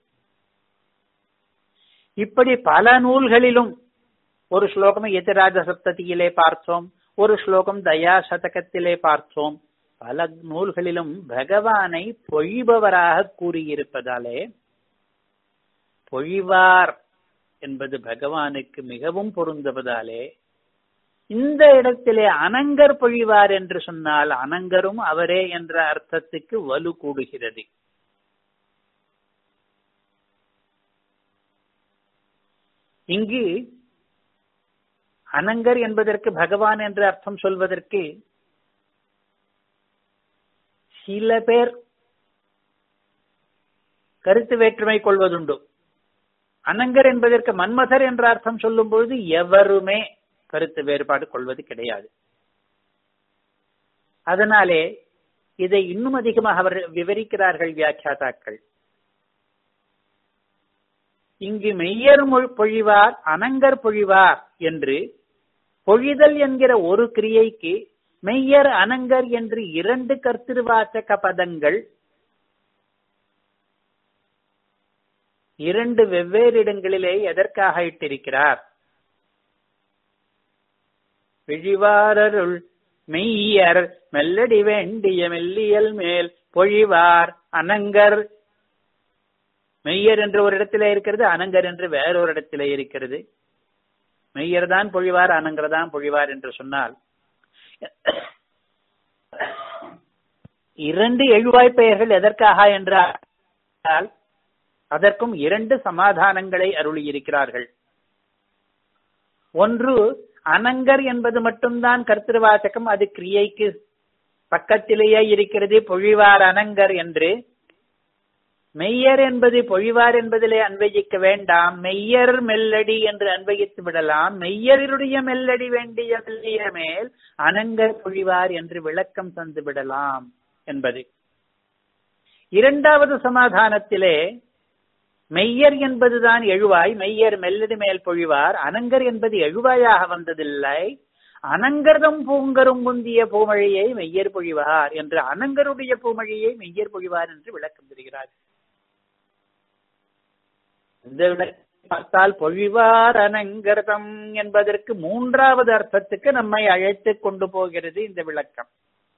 இப்படி பல நூல்களிலும் ஒரு ஸ்லோகம் எதிராஜ சப்ததியிலே பார்த்தோம் ஒரு ஸ்லோகம் தயா சதகத்திலே பார்த்தோம் பல நூல்களிலும் பகவானை பொழிபவராக கூறியிருப்பதாலே பொழிவார் என்பது பகவானுக்கு மிகவும் பொருந்துவதாலே இந்த இடத்திலே அனங்கர் பொழிவார் என்று சொன்னால் அனங்கரும் அவரே என்ற அர்த்தத்துக்கு வலு கூடுகிறது இங்கு அனங்கர் என்பதற்கு பகவான் என்று அர்த்தம் சொல்வதற்கு சில பேர் கருத்து வேற்றுமை கொள்வதுண்டு அனங்கர் என்பதற்கு மன்மதர் என்ற அர்த்தம் சொல்லும் பொழுது எவருமே கருத்து வேறுபாடு கொள்வது கிடையாது அதனாலே இதை இன்னும் அதிகமாக அவர் விவரிக்கிறார்கள் வியாக்கியாதாக்கள் இங்கு மெய்யர் பொழிவார் அனங்கர் பொழிவார் என்று பொழிதல் என்கிற ஒரு கிரியைக்கு மெய்யர் அனங்கர் என்று இரண்டு கர்த்திருவாச்சக பதங்கள் இரண்டு வெவ்வேறு இடங்களிலே எதற்காக இட்டிருக்கிறார் விழிவாரருள் மெய்யர் மெல்லடி வேண்டிய மெல்லியல் மேல் பொழிவார் அனங்கர் மெய்யர் என்று ஒரு இடத்திலே இருக்கிறது அனங்கர் என்று வேறொரு இடத்திலே இருக்கிறது மெய்யர் தான் பொழிவார் அனங்கர் தான் பொழிவார் என்று சொன்னால் இரண்டு எழுவாய் பெயர்கள் எதற்காக என்றால் அதற்கும் இரண்டு சமாதானங்களை அருளியிருக்கிறார்கள் ஒன்று அனங்கர் என்பது மட்டும்தான் கர்த்திருவாச்சகம் அது கிரியைக்கு பக்கத்திலேயே இருக்கிறது பொழிவார் அனங்கர் என்று மெய்யர் என்பது பொழிவார் என்பதிலே அன்வயிக்க வேண்டாம் மெய்யர் மெல்லடி என்று அன்வயித்து விடலாம் மெய்யருடைய மெல்லடி வேண்டிய மெல்லிய மேல் அனங்கர் பொழிவார் என்று விளக்கம் தந்து விடலாம் என்பது இரண்டாவது சமாதானத்திலே மெய்யர் என்பதுதான் எழுவாய் மெய்யர் மெல்லடி மேல் பொழிவார் அனங்கர் என்பது எழுவாயாக வந்ததில்லை அனங்கர்தம் பூங்கரும் முந்திய பூமழையை மெய்யர் பொழிவார் என்று அனங்கருடைய பூமழையை மெய்யர் பொழிவார் என்று விளக்கம் தருகிறார் இந்த பார்த்தால் பொழிவார் அனங்கர்தம் என்பதற்கு மூன்றாவது அர்த்தத்துக்கு நம்மை அழைத்து கொண்டு போகிறது இந்த விளக்கம்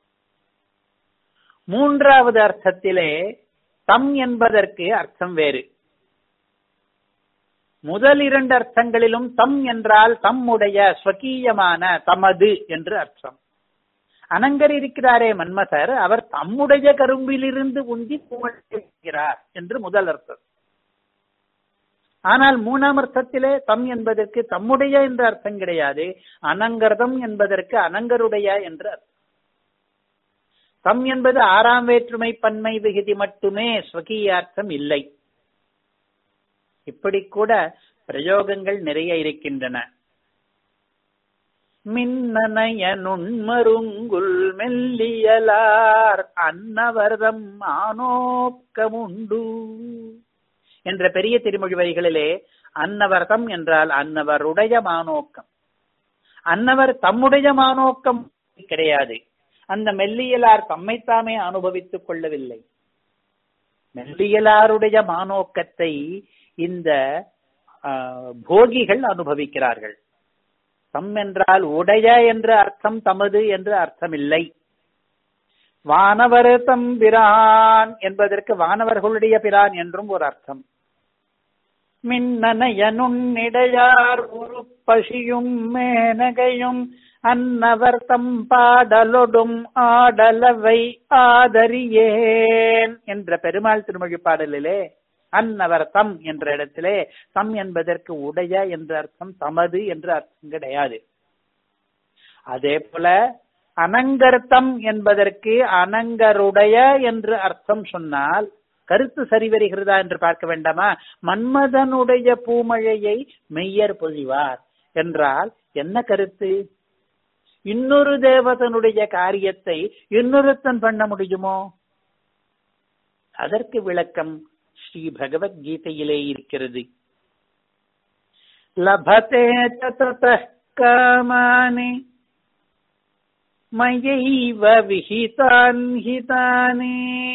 மூன்றாவது அர்த்தத்திலே தம் என்பதற்கு அர்த்தம் வேறு முதல் இரண்டு அர்த்தங்களிலும் தம் என்றால் தம்முடைய ஸ்வகீயமான தமது என்று அர்த்தம் அனங்கர் இருக்கிறாரே மன்மதர் அவர் தம்முடைய கரும்பிலிருந்து உந்தி பூமழைக்கிறார் என்று முதல் அர்த்தம் ஆனால் மூணாம் அர்த்தத்திலே தம் என்பதற்கு தம்முடைய என்ற அர்த்தம் கிடையாது அனங்கர்தம் என்பதற்கு அனங்கருடைய என்று அர்த்தம் தம் என்பது ஆறாம் வேற்றுமை பன்மை விகுதி மட்டுமே ஸ்வகீயார்த்தம் இல்லை இப்படி கூட பிரயோகங்கள் நிறைய இருக்கின்றன மின்னனைய நுண்மருங்குல் மெல்லியலார் அன்னவர்தம் ஆனோக்கமுண்டு என்ற பெரிய திருமொழி வரிகளிலே அன்னவர்தம் என்றால் அன்னவருடைய மானோக்கம் அன்னவர் தம்முடைய மானோக்கம் கிடையாது அந்த மெல்லியலார் தம்மைத்தாமே அனுபவித்துக் கொள்ளவில்லை மெல்லியலாருடைய மானோக்கத்தை இந்த போகிகள் அனுபவிக்கிறார்கள் தம் என்றால் உடைய என்ற அர்த்தம் தமது என்று அர்த்தமில்லை வானவர் தம் பிரான் என்பதற்கு வானவர்களுடைய பிரான் என்றும் ஒரு அர்த்தம் மின்னனைய நுண்ணிடையார் உருப்பசியும் மேனகையும் அன்னவர் தம் பாடலொடும் ஆடலவை ஆதரியேன் என்ற பெருமாள் திருமொழி பாடலிலே அன்னவர் தம் என்ற இடத்திலே தம் என்பதற்கு உடைய என்ற அர்த்தம் தமது என்ற அர்த்தம் கிடையாது அதே போல அனங்கர்த்தம் என்பதற்கு அனங்கருடைய என்று அர்த்தம் சொன்னால் கருத்து சரி வருகிறதா என்று பார்க்க வேண்டாமா மன்மதனுடைய பூமழையை மெய்யர் பொழிவார் என்றால் என்ன கருத்து இன்னொரு தேவதனுடைய காரியத்தை இன்னொருத்தன் பண்ண முடியுமோ அதற்கு விளக்கம் ஸ்ரீ பகவத்கீதையிலே இருக்கிறது லபதே காமானி மயைவ விஹிதான் ஹிதானி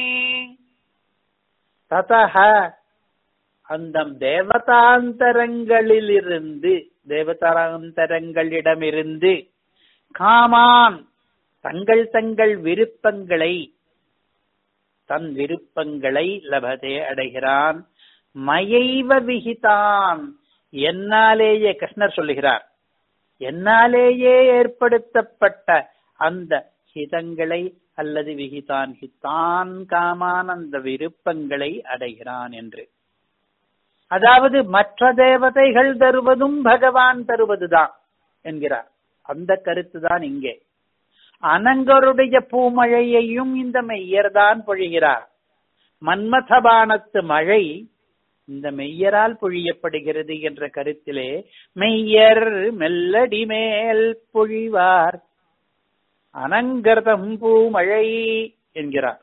ததஹ அந்த தேவதாந்தரங்களிலிருந்து தேவதாந்தரங்களிடமிருந்து காமான் தங்கள் தங்கள் விருப்பங்களை தன் விருப்பங்களை லபதே அடைகிறான் மயைவ விகிதான் என்னாலேயே கிருஷ்ணர் சொல்லுகிறார் என்னாலேயே ஏற்படுத்தப்பட்ட அந்த ஹிதங்களை அல்லது விகிதான் ஹிதான் காமான் அந்த விருப்பங்களை அடைகிறான் என்று அதாவது மற்ற தேவதைகள் தருவதும் பகவான் தருவதுதான் என்கிறார் அந்த கருத்து தான் இங்கே அனங்கருடைய பூமழையையும் இந்த மெய்யர்தான் பொழிகிறார் மன்மதபானத்து மழை இந்த மெய்யரால் பொழியப்படுகிறது என்ற கருத்திலே மெய்யர் மெல்லடி மேல் பொழிவார் அனங்கர்தம் பூமழை என்கிறார்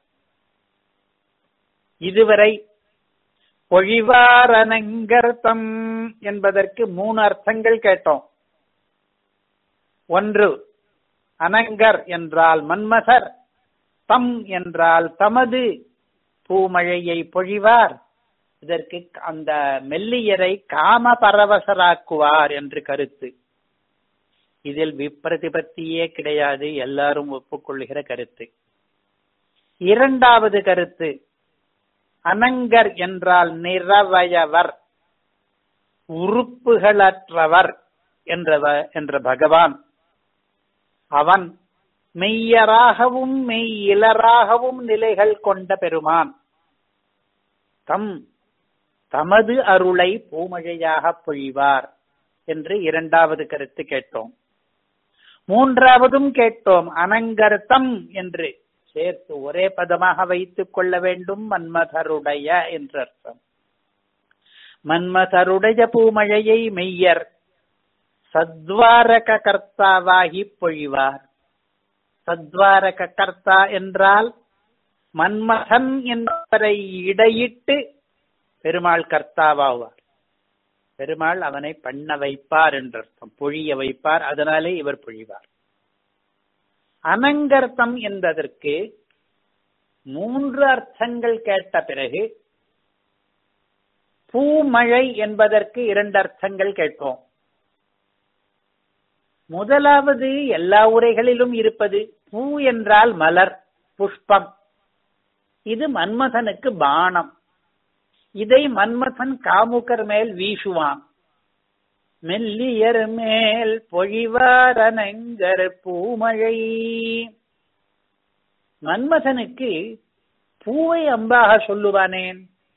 இதுவரை பொழிவார் அனங்கர்த்தம் என்பதற்கு மூணு அர்த்தங்கள் கேட்டோம் ஒன்று அனங்கர் என்றால் மன்மதர் தம் என்றால் தமது பூமழையை பொழிவார் இதற்கு அந்த மெல்லியரை காம பரவசராக்குவார் என்று கருத்து இதில் விப்ரதிபத்தியே கிடையாது எல்லாரும் ஒப்புக்கொள்ளுகிற கருத்து இரண்டாவது கருத்து அனங்கர் என்றால் நிறவயவர் உறுப்புகளற்றவர் என்ற என்ற பகவான் அவன் மெய்யராகவும் மெய்யிலராகவும் நிலைகள் கொண்ட பெருமான் தம் தமது அருளை பூமழையாக பொழிவார் என்று இரண்டாவது கருத்து கேட்டோம் மூன்றாவதும் கேட்டோம் அனங்கர்த்தம் என்று சேர்த்து ஒரே பதமாக வைத்துக் கொள்ள வேண்டும் மன்மதருடைய என்று அர்த்தம் மன்மதருடைய பூமழையை மெய்யர் சத்வாரக கர்த்தாவாகி பொழிவார் சத்வாரக கர்த்தா என்றால் மன்மதன் என்பவரை இடையிட்டு பெருமாள் கர்த்தாவாவார் பெருமாள் அவனை பண்ண வைப்பார் என்று அர்த்தம் பொழிய வைப்பார் அதனாலே இவர் பொழிவார் அனங்கர்த்தம் என்பதற்கு மூன்று அர்த்தங்கள் கேட்ட பிறகு பூமழை என்பதற்கு இரண்டு அர்த்தங்கள் கேட்போம் முதலாவது எல்லா உரைகளிலும் இருப்பது பூ என்றால் மலர் புஷ்பம் இது மன்மதனுக்கு பானம் இதை மன்மதன் காமுகர் மேல் வீசுவான் மெல்லியர் மேல் பொழிவாரனங்கர் பூமழை மன்மதனுக்கு பூவை அம்பாக சொல்லுவானேன்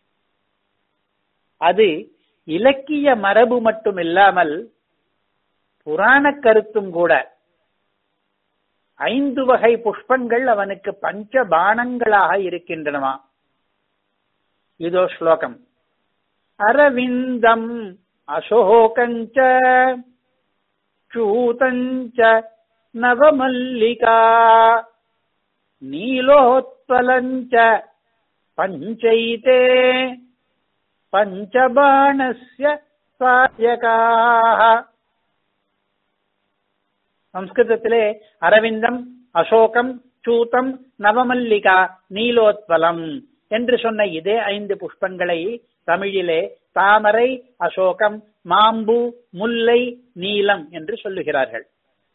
அது இலக்கிய மரபு மட்டும் இல்லாமல் புராண கருத்தும் கூட ஐந்து வகை புஷ்பங்கள் அவனுக்கு பஞ்ச பானங்களாக இருக்கின்றனவா இதோ ஸ்லோகம் அரவிந்தம் அசோகஞ்ச சூதஞ்ச நவமல்லிகா நீலோத்பலஞ்ச பஞ்சைதே பஞ்சபாணஸ்ய சாயகாः சம்ஸ்கிருதத்திலே அரவிந்தம் அசோகம் சூதம் நவமல்லிகா நீலோத்பலம் என்று சொன்ன இதே ஐந்து புஷ்பங்களை தமிழிலே தாமரை அசோகம் மாம்பு முல்லை நீலம் என்று சொல்லுகிறார்கள்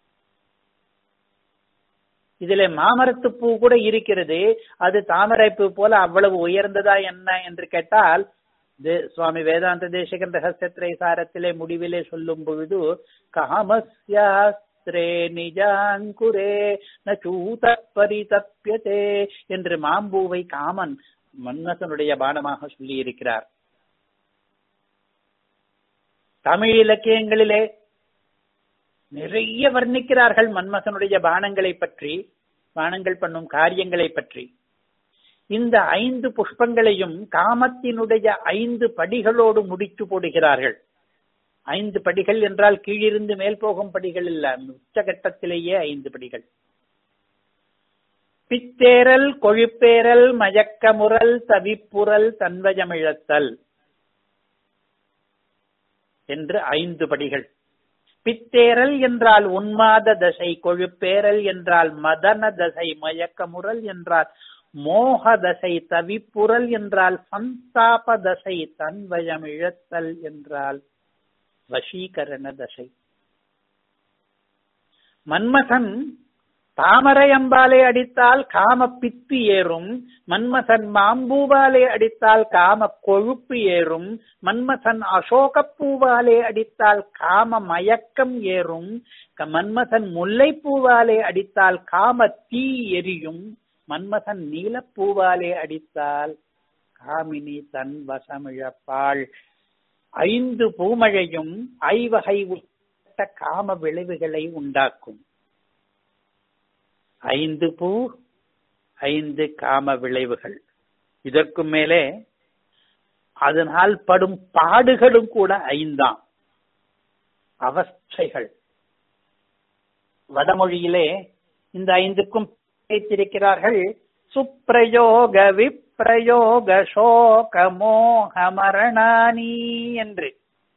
இதிலே மாமரத்து பூ கூட இருக்கிறது அது தாமரை பூ போல அவ்வளவு உயர்ந்ததா என்ன என்று கேட்டால் தே- சுவாமி வேதாந்த தேசிகன் ரகசியத்திரை சாரத்திலே முடிவிலே சொல்லும் பொழுது காமஸ்யாஸ்திரே நிஜாங்குரே நூத பரிதப்பியதே என்று மாம்பூவை காமன் மன்மதனுடைய பானமாக சொல்லி இருக்கிறார் தமிழ் இலக்கியங்களிலே நிறைய வர்ணிக்கிறார்கள் மன்மதனுடைய பானங்களை பற்றி பானங்கள் பண்ணும் காரியங்களை பற்றி இந்த ஐந்து புஷ்பங்களையும் காமத்தினுடைய ஐந்து படிகளோடு முடிச்சு போடுகிறார்கள் ஐந்து படிகள் என்றால் கீழிருந்து மேல் போகும் படிகள் இல்ல உச்சகட்டத்திலேயே ஐந்து படிகள் பித்தேரல் கொழுப்பேரல் மயக்கமுறல் தவிப்புறல் தன்வயமிழத்தல் என்று ஐந்து படிகள் பித்தேரல் என்றால் உன்மாத தசை கொழுப்பேரல் என்றால் மதன தசை மயக்கமுறல் என்றால் மோக தசை தவிப்புறல் என்றால் சந்தாப தசை தன்வயம் இழத்தல் என்றால் வசீகரண தசை மன்மதன் தாமரை அம்பாலே அடித்தால் காம பித்து ஏறும் மன்மதன் மாம்பூவாலே அடித்தால் காம கொழுப்பு ஏறும் மன்மதன் அசோகப்பூவாலே அடித்தால் காம மயக்கம் ஏறும் க- மன்மதன் முல்லைப்பூவாலே அடித்தால் காம தீ எரியும் மன்மதன் நீலப்பூவாலே அடித்தால் காமினி தன் வசமிழப்பாள் ஐந்து பூமழையும் ஐவகை உட்பட்ட காம விளைவுகளை உண்டாக்கும் ஐந்து பூ ஐந்து காம விளைவுகள் இதற்கு மேலே அதனால் படும் பாடுகளும் கூட ஐந்தாம் அவஸ்தைகள் வடமொழியிலே இந்த ஐந்துக்கும் வைத்திருக்கிறார்கள் சுப்ரயோக விப்ரயோக சோக மோக மரணானி என்று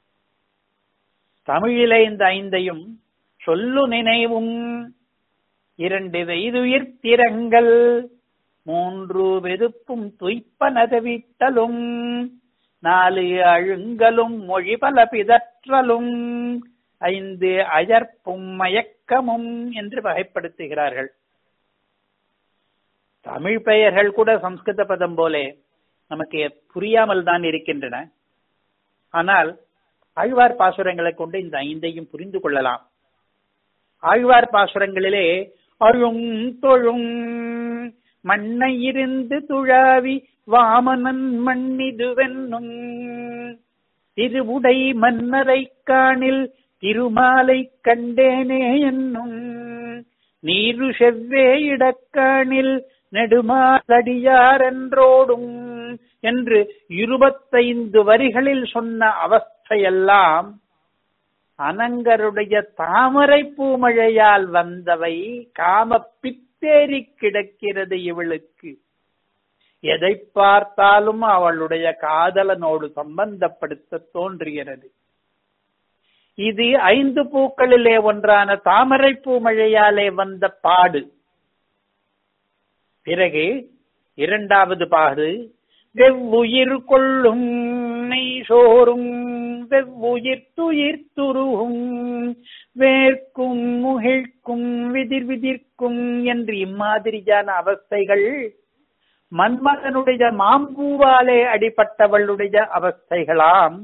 தமிழிலே இந்த ஐந்தையும் சொல்லு நினைவும் இரண்டு வெய்துயிர் திறங்கள் மூன்று வெதுப்பும் துய்ப்பனதவிட்டலும் நாலு அழுங்கலும் மொழிபல பிதற்றலும் ஐந்து அயர்ப்பும் மயக்கமும் என்று வகைப்படுத்துகிறார்கள் தமிழ் பெயர்கள் கூட சம்ஸ்கிருத பதம் போலே நமக்கு புரியாமல் தான் இருக்கின்றன ஆனால் ஆழ்வார் பாசுரங்களை கொண்டு இந்த ஐந்தையும் புரிந்து கொள்ளலாம் ஆழ்வார் பாசுரங்களிலே அழும் தொழும் மண்ணை இருந்து துழாவி வாமனன் மண்ணிதுவென்னும் திருவுடை மன்னரை காணில் திருமாலை கண்டேனே என்னும் நீரு செவ்வே இடக்காணில் நெடுமாதடியார் என்றோடும் என்று இருபத்தைந்து வரிகளில் சொன்ன அவஸ்தையெல்லாம் அனங்கருடைய தாமரை பூமழையால் வந்தவை காம பித்தேறி கிடக்கிறது இவளுக்கு எதை பார்த்தாலும் அவளுடைய காதலனோடு சம்பந்தப்படுத்த தோன்றுகிறது இது ஐந்து பூக்களிலே ஒன்றான தாமரை பூமழையாலே வந்த பாடு பிறகு இரண்டாவது பாடு வெவ்வுயிர் கொள்ளும் நெய் சோறும் வெவ்வுயிர் துயிர் துருகும் வேர்க்கும் முகிழ்க்கும் விதிர் விதிர்க்கும் என்று இம்மாதிரியான அவஸ்தைகள் மன்மகனுடைய மாம்பூவாலே அடிபட்டவளுடைய அவஸ்தைகளாம்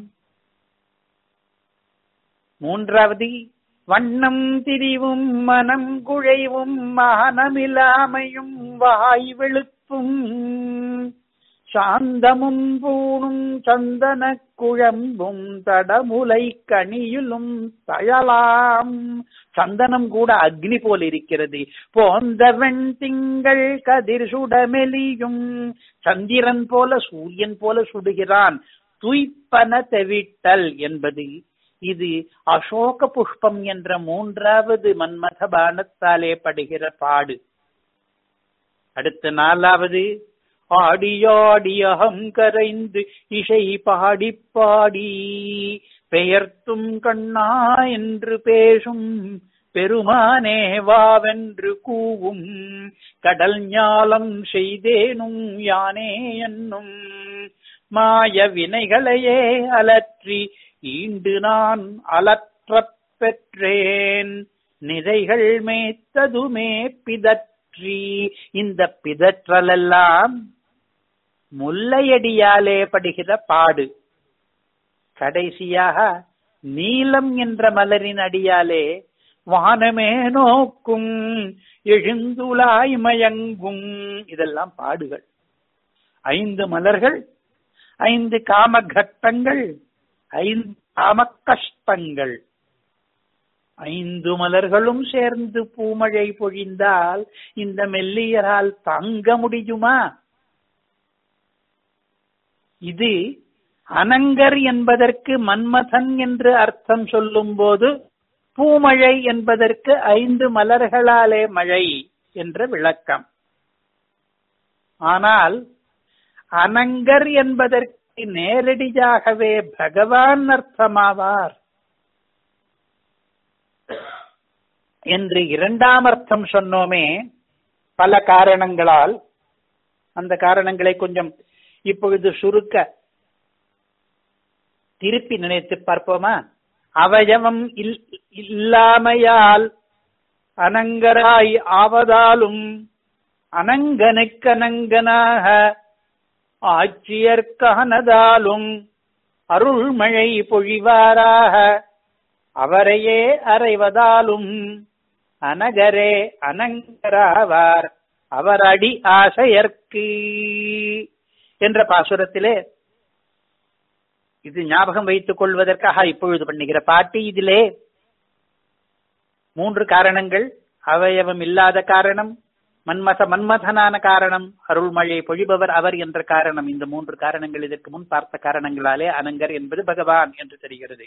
மூன்றாவது வண்ணம் திரிவும் மனம் குழைவும் மானமில்லாமையும் வாய் வெளுப்பும் சாந்தமும் பூணும் சந்தன குழம்பும் தடமுலை கனியிலும் தழலாம் சந்தனம் கூட அக்னி போல் இருக்கிறது போந்தவன் திங்கள் கதிர் சுடமெலியும் சந்திரன் போல சூரியன் போல சுடுகிறான் துய்ப்பன தெவிட்டல் என்பது இது அசோக புஷ்பம் என்ற மூன்றாவது மன்மத பானத்தாலே படுகிற பாடு அடுத்த நாலாவது ஆடியாடி அகம் கரைந்து இசை பாடி பாடி பெயர்த்தும் கண்ணா என்று பேசும் பெருமானே வாவென்று கூவும் கடல் ஞாலம் செய்தேனும் யானே என்னும் மாய வினைகளையே அலற்றி ஈண்டு நான் அலற்றப் பெற்றேன் நிதைகள் மேத்ததுமே பிதற்றி இந்த பிதற்றலெல்லாம் முல்லையடியாலே படுகிற பாடு கடைசியாக நீலம் என்ற மலரின் அடியாலே வானமே நோக்கும் எழுந்துலாய் மயங்கும் இதெல்லாம் பாடுகள் ஐந்து மலர்கள் ஐந்து காம கட்டங்கள் ஐந்து காம கஷ்டங்கள் ஐந்து மலர்களும் சேர்ந்து பூமழை பொழிந்தால் இந்த மெல்லியரால் தாங்க முடியுமா இது அனங்கர் என்பதற்கு மன்மதன் என்று அர்த்தம் சொல்லும் போது பூமழை என்பதற்கு ஐந்து மலர்களாலே மழை என்ற விளக்கம் ஆனால் அனங்கர் என்பதற்கு நேரடியாகவே பகவான் அர்த்தமாவார் என்று இரண்டாம் அர்த்தம் சொன்னோமே பல காரணங்களால் அந்த காரணங்களை கொஞ்சம் இப்பொழுது சுருக்க திருப்பி நினைத்து பார்ப்போமா அவயவம் இல்லாமையால் அனங்கராய் ஆவதாலும் அனங்கனுக்கனங்கனாக ஆட்சியர்கானதாலும் அருள்மழை பொழிவாராக அவரையே அறைவதாலும் அனகரே அனங்கராவார் அவர் அடி ஆசையர்க்கு என்ற பாசுரத்திலே இது ஞாபகம் வைத்துக் கொள்வதற்காக இப்பொழுது பண்ணுகிற பாட்டு இதிலே மூன்று காரணங்கள் அவயவம் இல்லாத காரணம் மன்மத மன்மதனான காரணம் அருள்மழை பொழிபவர் அவர் என்ற காரணம் இந்த மூன்று காரணங்கள் இதற்கு முன் பார்த்த காரணங்களாலே அனங்கர் என்பது பகவான் என்று தெரிகிறது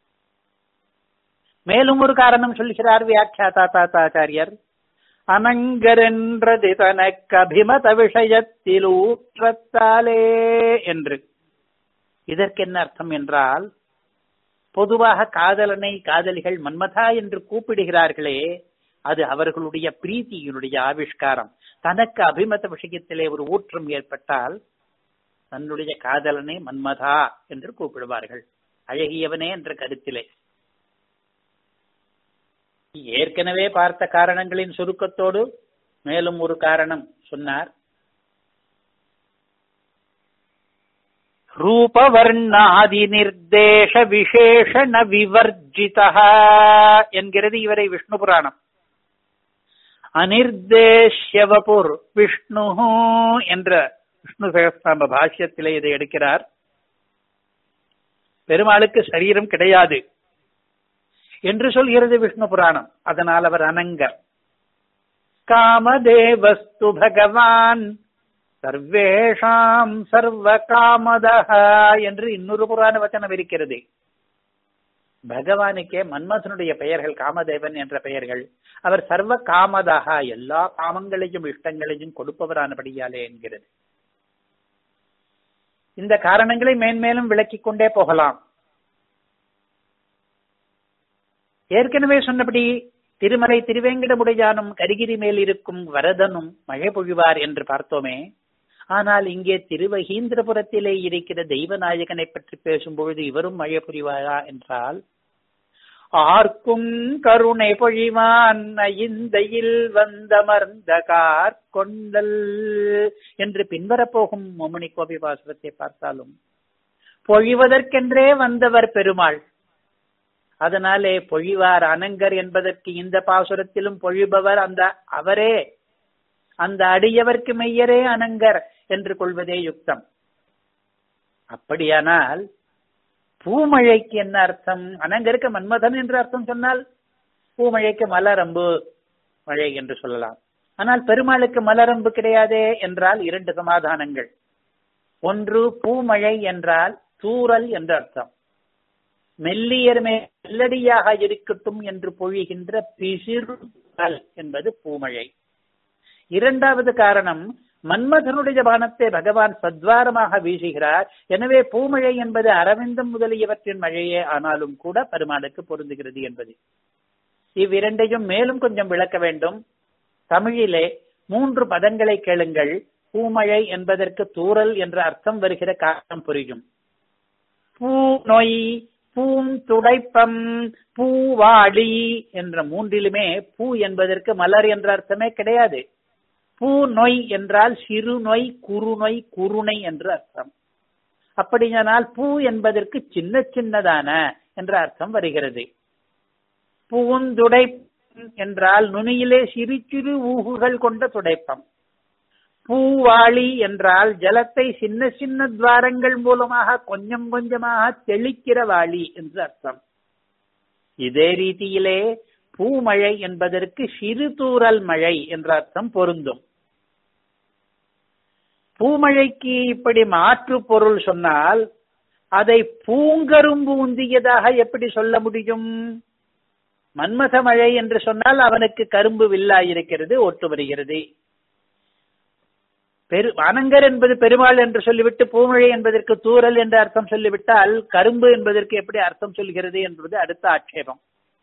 மேலும் ஒரு காரணம் சொல்கிறார் வியாக்கியாதா தாத்தாச்சாரியர் அனங்கர் என்றது தனக்கு அபிமத விஷயத்தில் ஊற்றத்தாலே என்று இதற்கு என்ன அர்த்தம் என்றால் பொதுவாக காதலனை காதலிகள் மன்மதா என்று கூப்பிடுகிறார்களே அது அவர்களுடைய பிரீத்தியினுடைய ஆவிஷ்காரம் தனக்கு அபிமத விஷயத்திலே ஒரு ஊற்றம் ஏற்பட்டால் தன்னுடைய காதலனை மன்மதா என்று கூப்பிடுவார்கள் அழகியவனே என்ற கருத்திலே ஏற்கனவே பார்த்த காரணங்களின் சுருக்கத்தோடு மேலும் ஒரு காரணம் சொன்னார் ரூபவர்ணாதி நிர்தேச விசேஷண விவர்ஜிதா என்கிறது இவரை விஷ்ணு புராணம் அனிர்தேஷ்யவபுர் விஷ்ணு என்ற விஷ்ணு சகஸ்தாம்ப பாஷ்யத்திலே இதை எடுக்கிறார் பெருமாளுக்கு சரீரம் கிடையாது என்று சொல்கிறது விஷ்ணு புராணம் அதனால் அவர் அனங்கர் காமதேவஸ்து பகவான் சர்வேஷாம் சர்வ காமதஹ என்று இன்னொரு புராண வச்சனம் இருக்கிறது பகவானுக்கே மன்மதனுடைய பெயர்கள் காமதேவன் என்ற பெயர்கள் அவர் சர்வ காமதஹ எல்லா காமங்களையும் இஷ்டங்களையும் கொடுப்பவரானபடியாலே என்கிறது இந்த காரணங்களை மேன்மேலும் விளக்கிக் கொண்டே போகலாம் ஏற்கனவே சொன்னபடி திருமலை திருவேங்கடமுடையானும் கரிகிரி மேல் இருக்கும் வரதனும் மழை பொழிவார் என்று பார்த்தோமே ஆனால் இங்கே திருவகீந்திரபுரத்திலே இருக்கிற தெய்வநாயகனை பற்றி பேசும்பொழுது இவரும் மழை புரிவாரா என்றால் ஆர்க்கும் கருணை பொழிவான் ஐந்தையில் வந்தமர்ந்த கார்கொண்டல் என்று பின்வரப்போகும் மும்மணி கோபி பாசுரத்தை பார்த்தாலும் பொழிவதற்கென்றே வந்தவர் பெருமாள் அதனாலே பொழிவார் அனங்கர் என்பதற்கு இந்த பாசுரத்திலும் பொழிபவர் அந்த அவரே அந்த அடியவர்க்கு மெய்யரே அனங்கர் என்று கொள்வதே யுக்தம் அப்படியானால் பூமழைக்கு என்ன அர்த்தம் அனங்கருக்கு மன்மதன் என்று அர்த்தம் சொன்னால் பூமழைக்கு மலரம்பு மழை என்று சொல்லலாம் ஆனால் பெருமாளுக்கு மலரம்பு கிடையாதே என்றால் இரண்டு சமாதானங்கள் ஒன்று பூமழை என்றால் தூறல் என்ற அர்த்தம் மெல்லியர் மெல்லடியாக இருக்கட்டும் என்று பொழிகின்ற பிசிறுல் என்பது பூமழை இரண்டாவது காரணம் மன்மதனுடைய பானத்தை பகவான் சத்வாரமாக வீசுகிறார் எனவே பூமழை என்பது அரவிந்தம் முதலியவற்றின் மழையே ஆனாலும் கூட பெருமாளுக்கு பொருந்துகிறது என்பது இவ்விரண்டையும் மேலும் கொஞ்சம் விளக்க வேண்டும் தமிழிலே மூன்று பதங்களை கேளுங்கள் பூமழை என்பதற்கு தூறல் என்ற அர்த்தம் வருகிற காரணம் புரியும் பூ நொய் பூந்துடைப்பம் பூவாளி என்ற மூன்றிலுமே பூ என்பதற்கு மலர் என்ற அர்த்தமே கிடையாது பூ நொய் என்றால் சிறு நொய் குறு நொய் குறுனை என்று அர்த்தம் அப்படியானால் பூ என்பதற்கு சின்ன சின்னதான என்ற அர்த்தம் வருகிறது பூந்துடை என்றால் நுனியிலே சிறு சிறு ஊகுகள் கொண்ட துடைப்பம் பூவாளி என்றால் ஜலத்தை சின்ன சின்ன துவாரங்கள் மூலமாக கொஞ்சம் கொஞ்சமாக தெளிக்கிற வாளி என்று அர்த்தம் இதே ரீதியிலே பூமழை என்பதற்கு சிறு தூறல் மழை என்ற அர்த்தம் பொருந்தும் பூமழைக்கு இப்படி மாற்று பொருள் சொன்னால் அதை பூங்கரும்பு உந்தியதாக எப்படி சொல்ல முடியும் மன்மத மழை என்று சொன்னால் அவனுக்கு கரும்பு வில்லாயிருக்கிறது ஒட்டு வருகிறது பெரு அனங்கர் என்பது பெருமாள் என்று சொல்லிவிட்டு பூமழை என்பதற்கு தூரல் என்று அர்த்தம் சொல்லிவிட்டால் கரும்பு என்பதற்கு எப்படி அர்த்தம் சொல்கிறது என்பது அடுத்த ஆட்சேபம்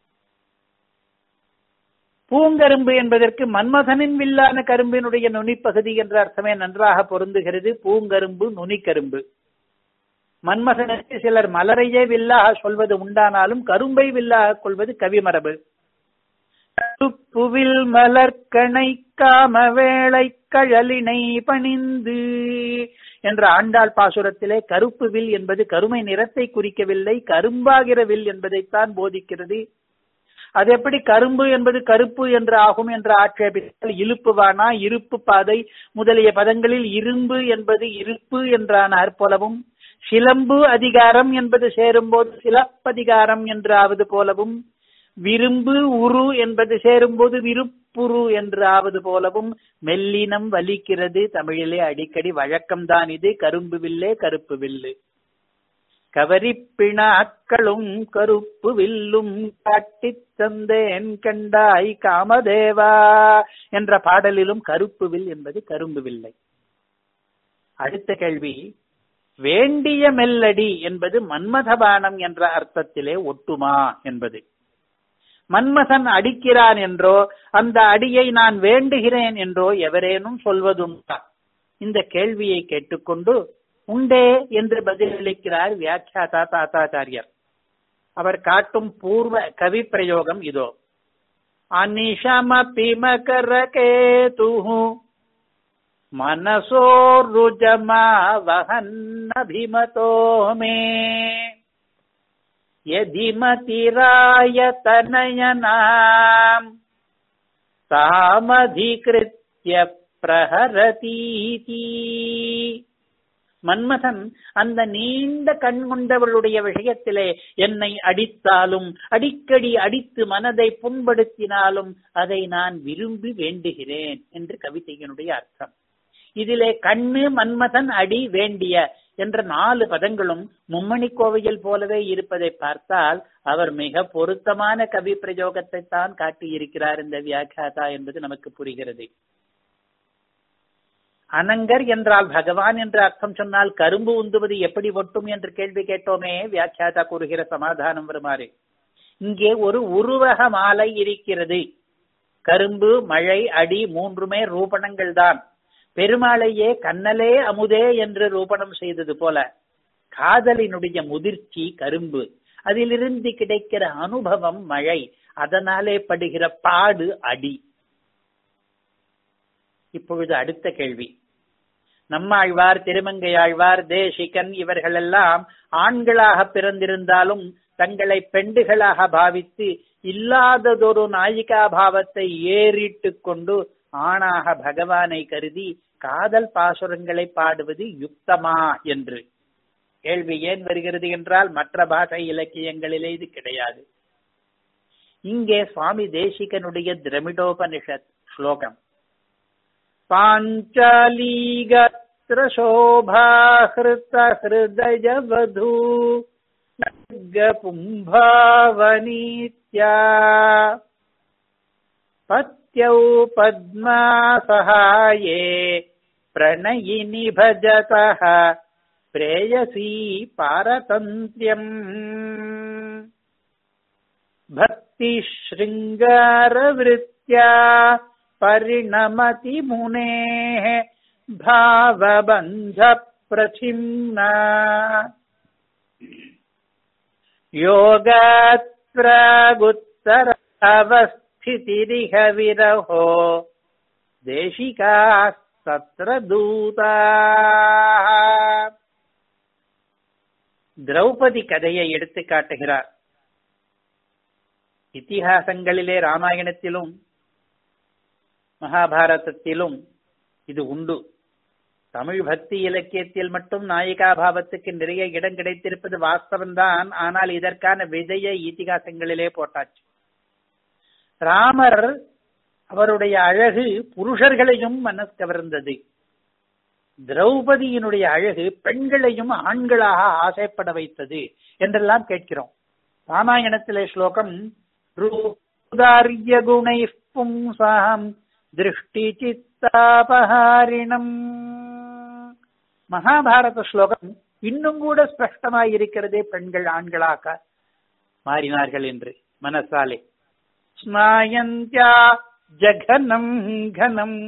பூங்கரும்பு என்பதற்கு மன்மதனின் வில்லான கரும்பினுடைய நுனிப்பகுதி என்ற அர்த்தமே நன்றாக பொருந்துகிறது பூங்கரும்பு நுனிக்கரும்பு மன்மதனுக்கு சிலர் மலரையே வில்லாக சொல்வது உண்டானாலும் கரும்பை வில்லாக கொள்வது கவிமரபு கருப்புவில் மலர்கணை காம வேளை கழலினை பணிந்து என்ற ஆண்டாள் பாசுரத்திலே கருப்பு வில் என்பது கருமை நிறத்தை குறிக்கவில்லை கரும்பாகிற வில் என்பதைத்தான் போதிக்கிறது அது எப்படி கரும்பு என்பது கருப்பு என்று ஆகும் என்று ஆட்சேபித்தால் இழுப்புவானா இருப்பு பாதை முதலிய பதங்களில் இரும்பு என்பது இருப்பு என்றானார் போலவும் சிலம்பு அதிகாரம் என்பது சேரும்போது சிலப்பதிகாரம் என்றாவது போலவும் விரும்பு உரு என்பது சேரும்போது விருப்புரு என்று ஆவது போலவும் மெல்லினம் வலிக்கிறது தமிழிலே அடிக்கடி வழக்கம்தான் இது கரும்பு வில்லே கருப்பு வில்லு கவரிப்பிணாக்களும் கருப்பு வில்லும் காட்டித் தந்தேன் கண்டாய் காமதேவா என்ற பாடலிலும் கருப்பு வில் என்பது கரும்பு வில்லை அடுத்த கேள்வி வேண்டிய மெல்லடி என்பது மன்மதபானம் என்ற அர்த்தத்திலே ஒட்டுமா என்பது மன்மதன் அடிக்கிறான் என்றோ அந்த அடியை நான் வேண்டுகிறேன் என்றோ எவரேனும் சொல்வதுண்டா இந்த கேள்வியை கேட்டுக்கொண்டு உண்டே என்று பதிலளிக்கிறார் வியாக்கியாதா தாத்தாச்சாரியர் அவர் காட்டும் பூர்வ கவி பிரயோகம் இதோ அனிஷமபி மகரகேது மனசோருஜமா வகன்னபிமதோ மே यदिमतिरायतनयनाम् தாமதிகிருத்திய பிரஹரதீதி மன்மதன் அந்த நீண்ட கண் கொண்டவளுடைய விஷயத்திலே என்னை அடித்தாலும் அடிக்கடி அடித்து மனதை புண்படுத்தினாலும் அதை நான் விரும்பி வேண்டுகிறேன் என்று கவிதையினுடைய அர்த்தம் இதிலே கண்ணு மன்மதன் அடி வேண்டிய என்ற நாலு பதங்களும் மும்மணி கோவையில் போலவே இருப்பதை பார்த்தால் அவர் மிக பொருத்தமான கவி பிரயோகத்தை தான் காட்டியிருக்கிறார் இந்த வியாக்கியாதா என்பது நமக்கு புரிகிறது அனங்கர் என்றால் பகவான் என்று அர்த்தம் சொன்னால் கரும்பு உந்துவது எப்படி ஒட்டும் என்று கேள்வி கேட்டோமே வியாக்கியாதா கூறுகிற சமாதானம் வருமாறு இங்கே ஒரு உருவக மாலை இருக்கிறது கரும்பு மழை அடி மூன்றுமே ரூபணங்கள் தான் பெருமாளையே கண்ணலே அமுதே என்று ரூபணம் செய்தது போல காதலினுடைய முதிர்ச்சி கரும்பு அதிலிருந்து கிடைக்கிற அனுபவம் மழை அதனாலே படுகிற பாடு அடி இப்பொழுது அடுத்த கேள்வி நம்மாழ்வார் திருமங்கையாழ்வார் தேசிகன் இவர்களெல்லாம் ஆண்களாக பிறந்திருந்தாலும் தங்களை பெண்டுகளாக பாவித்து இல்லாததொரு நாயிகா பாவத்தை ஏறிட்டு கொண்டு ஆணாக பகவானை கருதி காதல் பாசுரங்களை பாடுவது யுக்தமா என்று கேள்வி ஏன் வருகிறது என்றால் மற்ற பாஷை இலக்கியங்களிலே இது கிடையாது இங்கே சுவாமி தேசிகனுடைய திரமிடோபனிஷத் ஸ்லோகம் பாஞ்சாலீக गात्र शोभाहृत हृदयवधू पुम्भावनीत्या पत्यौ पद्मासहाये प्रणयिनि भजतः प्रेयसी पारतन्त्र्यम् भक्तिशृङ्गारवृत्त्या परिणमति मुनेः भावबन्धप्रचिम्ना योगात् प्रागुत्तर अवस्थितिरिह विरहो देशिकाः तत्र दूताः திரௌபதி கதையை எடுத்து காட்டுகிறார் இத்திஹாசங்களிலே ராமாயணத்திலும் மகாபாரதத்திலும் இது உண்டு தமிழ் பக்தி இலக்கியத்தில் மட்டும் நாயிகா பாவத்துக்கு நிறைய இடம் கிடைத்திருப்பது வாஸ்தவம்தான் ஆனால் இதற்கான விதையை இதிகாசங்களிலே போட்டாச்சு ராமர் அவருடைய அழகு புருஷர்களையும் மனசு கவர்ந்தது திரௌபதியினுடைய அழகு பெண்களையும் ஆண்களாக ஆசைப்பட வைத்தது என்றெல்லாம் கேட்கிறோம் ராமாயணத்திலே ஸ்லோகம் ரூதாரிய குணை பும்சாம் திருஷ்டி சித்தாபஹாரிணம் மகாபாரத ஸ்லோகம் இன்னும் கூட ஸ்பஷ்டமாய் இருக்கிறதே பெண்கள் ஆண்களாக மாறினார்கள் என்று மனசாலே ஸ்நாயந்தியா ஜகனம் கனம்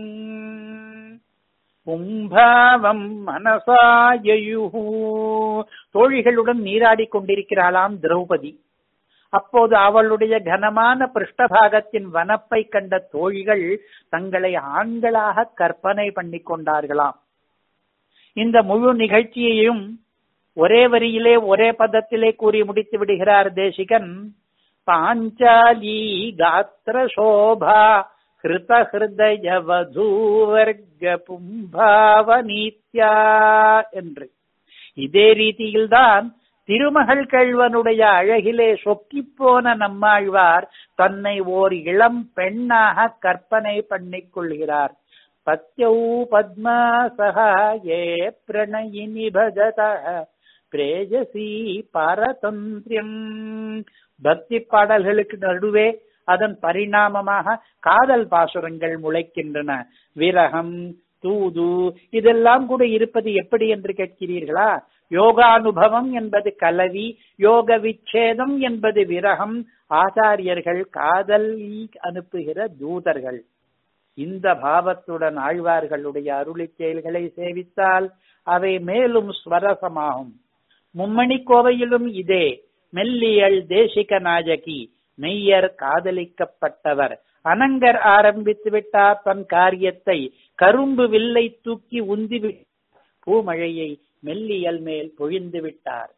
பும்பாவம் மனசாயு தோழிகளுடன் நீராடி கொண்டிருக்கிறாளாம் திரௌபதி அப்போது அவளுடைய கனமான பிருஷ்டபாகத்தின் வனப்பை கண்ட தோழிகள் தங்களை ஆண்களாக கற்பனை பண்ணிக் கொண்டார்களாம் இந்த முழு நிகழ்ச்சியையும் ஒரே வரியிலே ஒரே பதத்திலே கூறி முடித்து விடுகிறார் தேசிகன் பாஞ்சாலி காத்திர சோபா ஹிருத ஹிருதய வதூவர்க பும்பாவனீத்யா என்று இதே ரீதியில்தான் திருமகள் கழ்வனுடைய அழகிலே சொக்கிப்போன நம்மாழ்வார் தன்னை ஓர் இளம் பெண்ணாக கற்பனை பண்ணிக் கொள்கிறார் பத்யௌ பத்மா சகாயே பிரணயினி பஜத பிரேஜசி பாரதந்திரியம் பக்தி பாடல்களுக்கு நடுவே அதன் பரிணாமமாக காதல் பாசுரங்கள் முளைக்கின்றன விரகம் தூது இதெல்லாம் கூட இருப்பது எப்படி என்று கேட்கிறீர்களா யோகானுபவம் என்பது கலவி யோக விச்சேதம் என்பது விரகம் ஆச்சாரியர்கள் காதல் அனுப்புகிற தூதர்கள் இந்த பாவத்துடன் ஆழ்வார்களுடைய அருளி செயல்களை சேவித்தால் அவை மேலும் ஸ்வரசமாகும் மும்மணி கோவையிலும் இதே மெல்லியல் தேசிக நாயகி மெய்யர் காதலிக்கப்பட்டவர் அனங்கர் ஆரம்பித்து விட்டார் தன் காரியத்தை கரும்பு வில்லை தூக்கி உந்தி பூமழையை மெல்லியல் மேல் பொழிந்து விட்டார்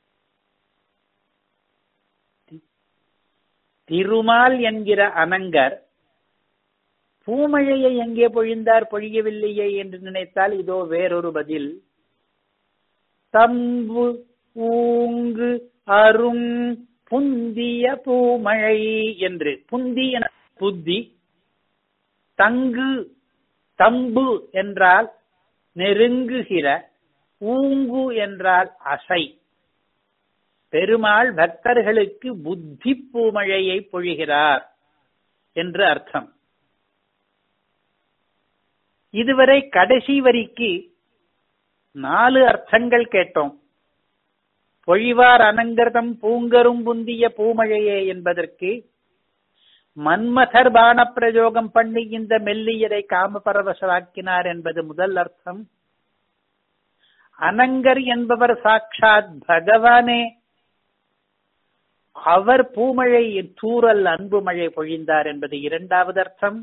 திருமால் என்கிற அனங்கர் பூமழையை எங்கே பொழிந்தார் பொழியவில்லையே என்று நினைத்தால் இதோ வேறொரு பதில் தம்பு ஊங்கு அரும் புந்திய பூமழை என்று புந்தி என புத்தி தங்கு தம்பு என்றால் நெருங்குகிற ஊங்கு என்றால் அசை பெருமாள் பக்தர்களுக்கு புத்தி பூமழையை பொழிகிறார் என்று அர்த்தம் இதுவரை கடைசி வரிக்கு நாலு அர்த்தங்கள் கேட்டோம் பொழிவார் அனங்கர்தம் பூங்கரும் புந்திய பூமழையே என்பதற்கு மன்மதர் பான பிரயோகம் பண்ணி இந்த மெல்லியரை காம பரவசராக்கினார் என்பது முதல் அர்த்தம் அனங்கர் என்பவர் சாட்சாத் பகவானே அவர் பூமழை தூரல் அன்பு மழை பொழிந்தார் என்பது இரண்டாவது அர்த்தம்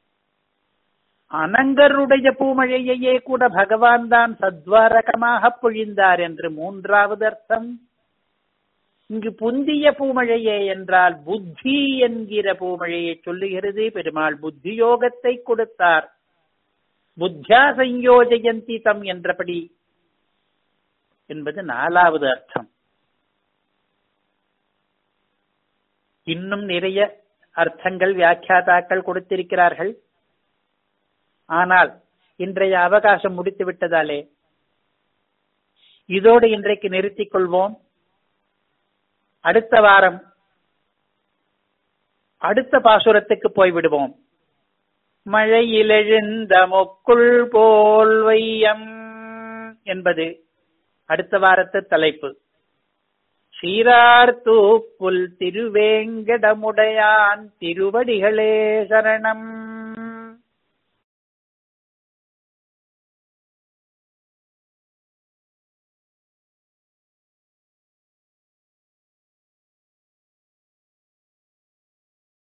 அனங்கருடைய பூமழையையே கூட பகவான் தான் சத்வாரகமாக பொழிந்தார் என்று மூன்றாவது அர்த்தம் இங்கு புந்திய பூமழையே என்றால் புத்தி என்கிற பூமழையை சொல்லுகிறது பெருமாள் புத்தி யோகத்தை கொடுத்தார் புத்தியா சயோஜயந்தி தம் என்றபடி என்பது நாலாவது அர்த்தம் இன்னும் நிறைய அர்த்தங்கள் வியாக்கியாதாக்கள் கொடுத்திருக்கிறார்கள் ஆனால் இன்றைய அவகாசம் முடித்து விட்டதாலே இதோடு இன்றைக்கு நிறுத்திக் கொள்வோம் அடுத்த வாரம் அடுத்த பாசுரத்துக்கு போய்விடுவோம் மழையில் எழுந்த மொக்குள் போல் வையம் என்பது அடுத்த வாரத்து தலைப்பு சீரார் தூப்புல் திருவேங்கடமுடையான் திருவடிகளே சரணம்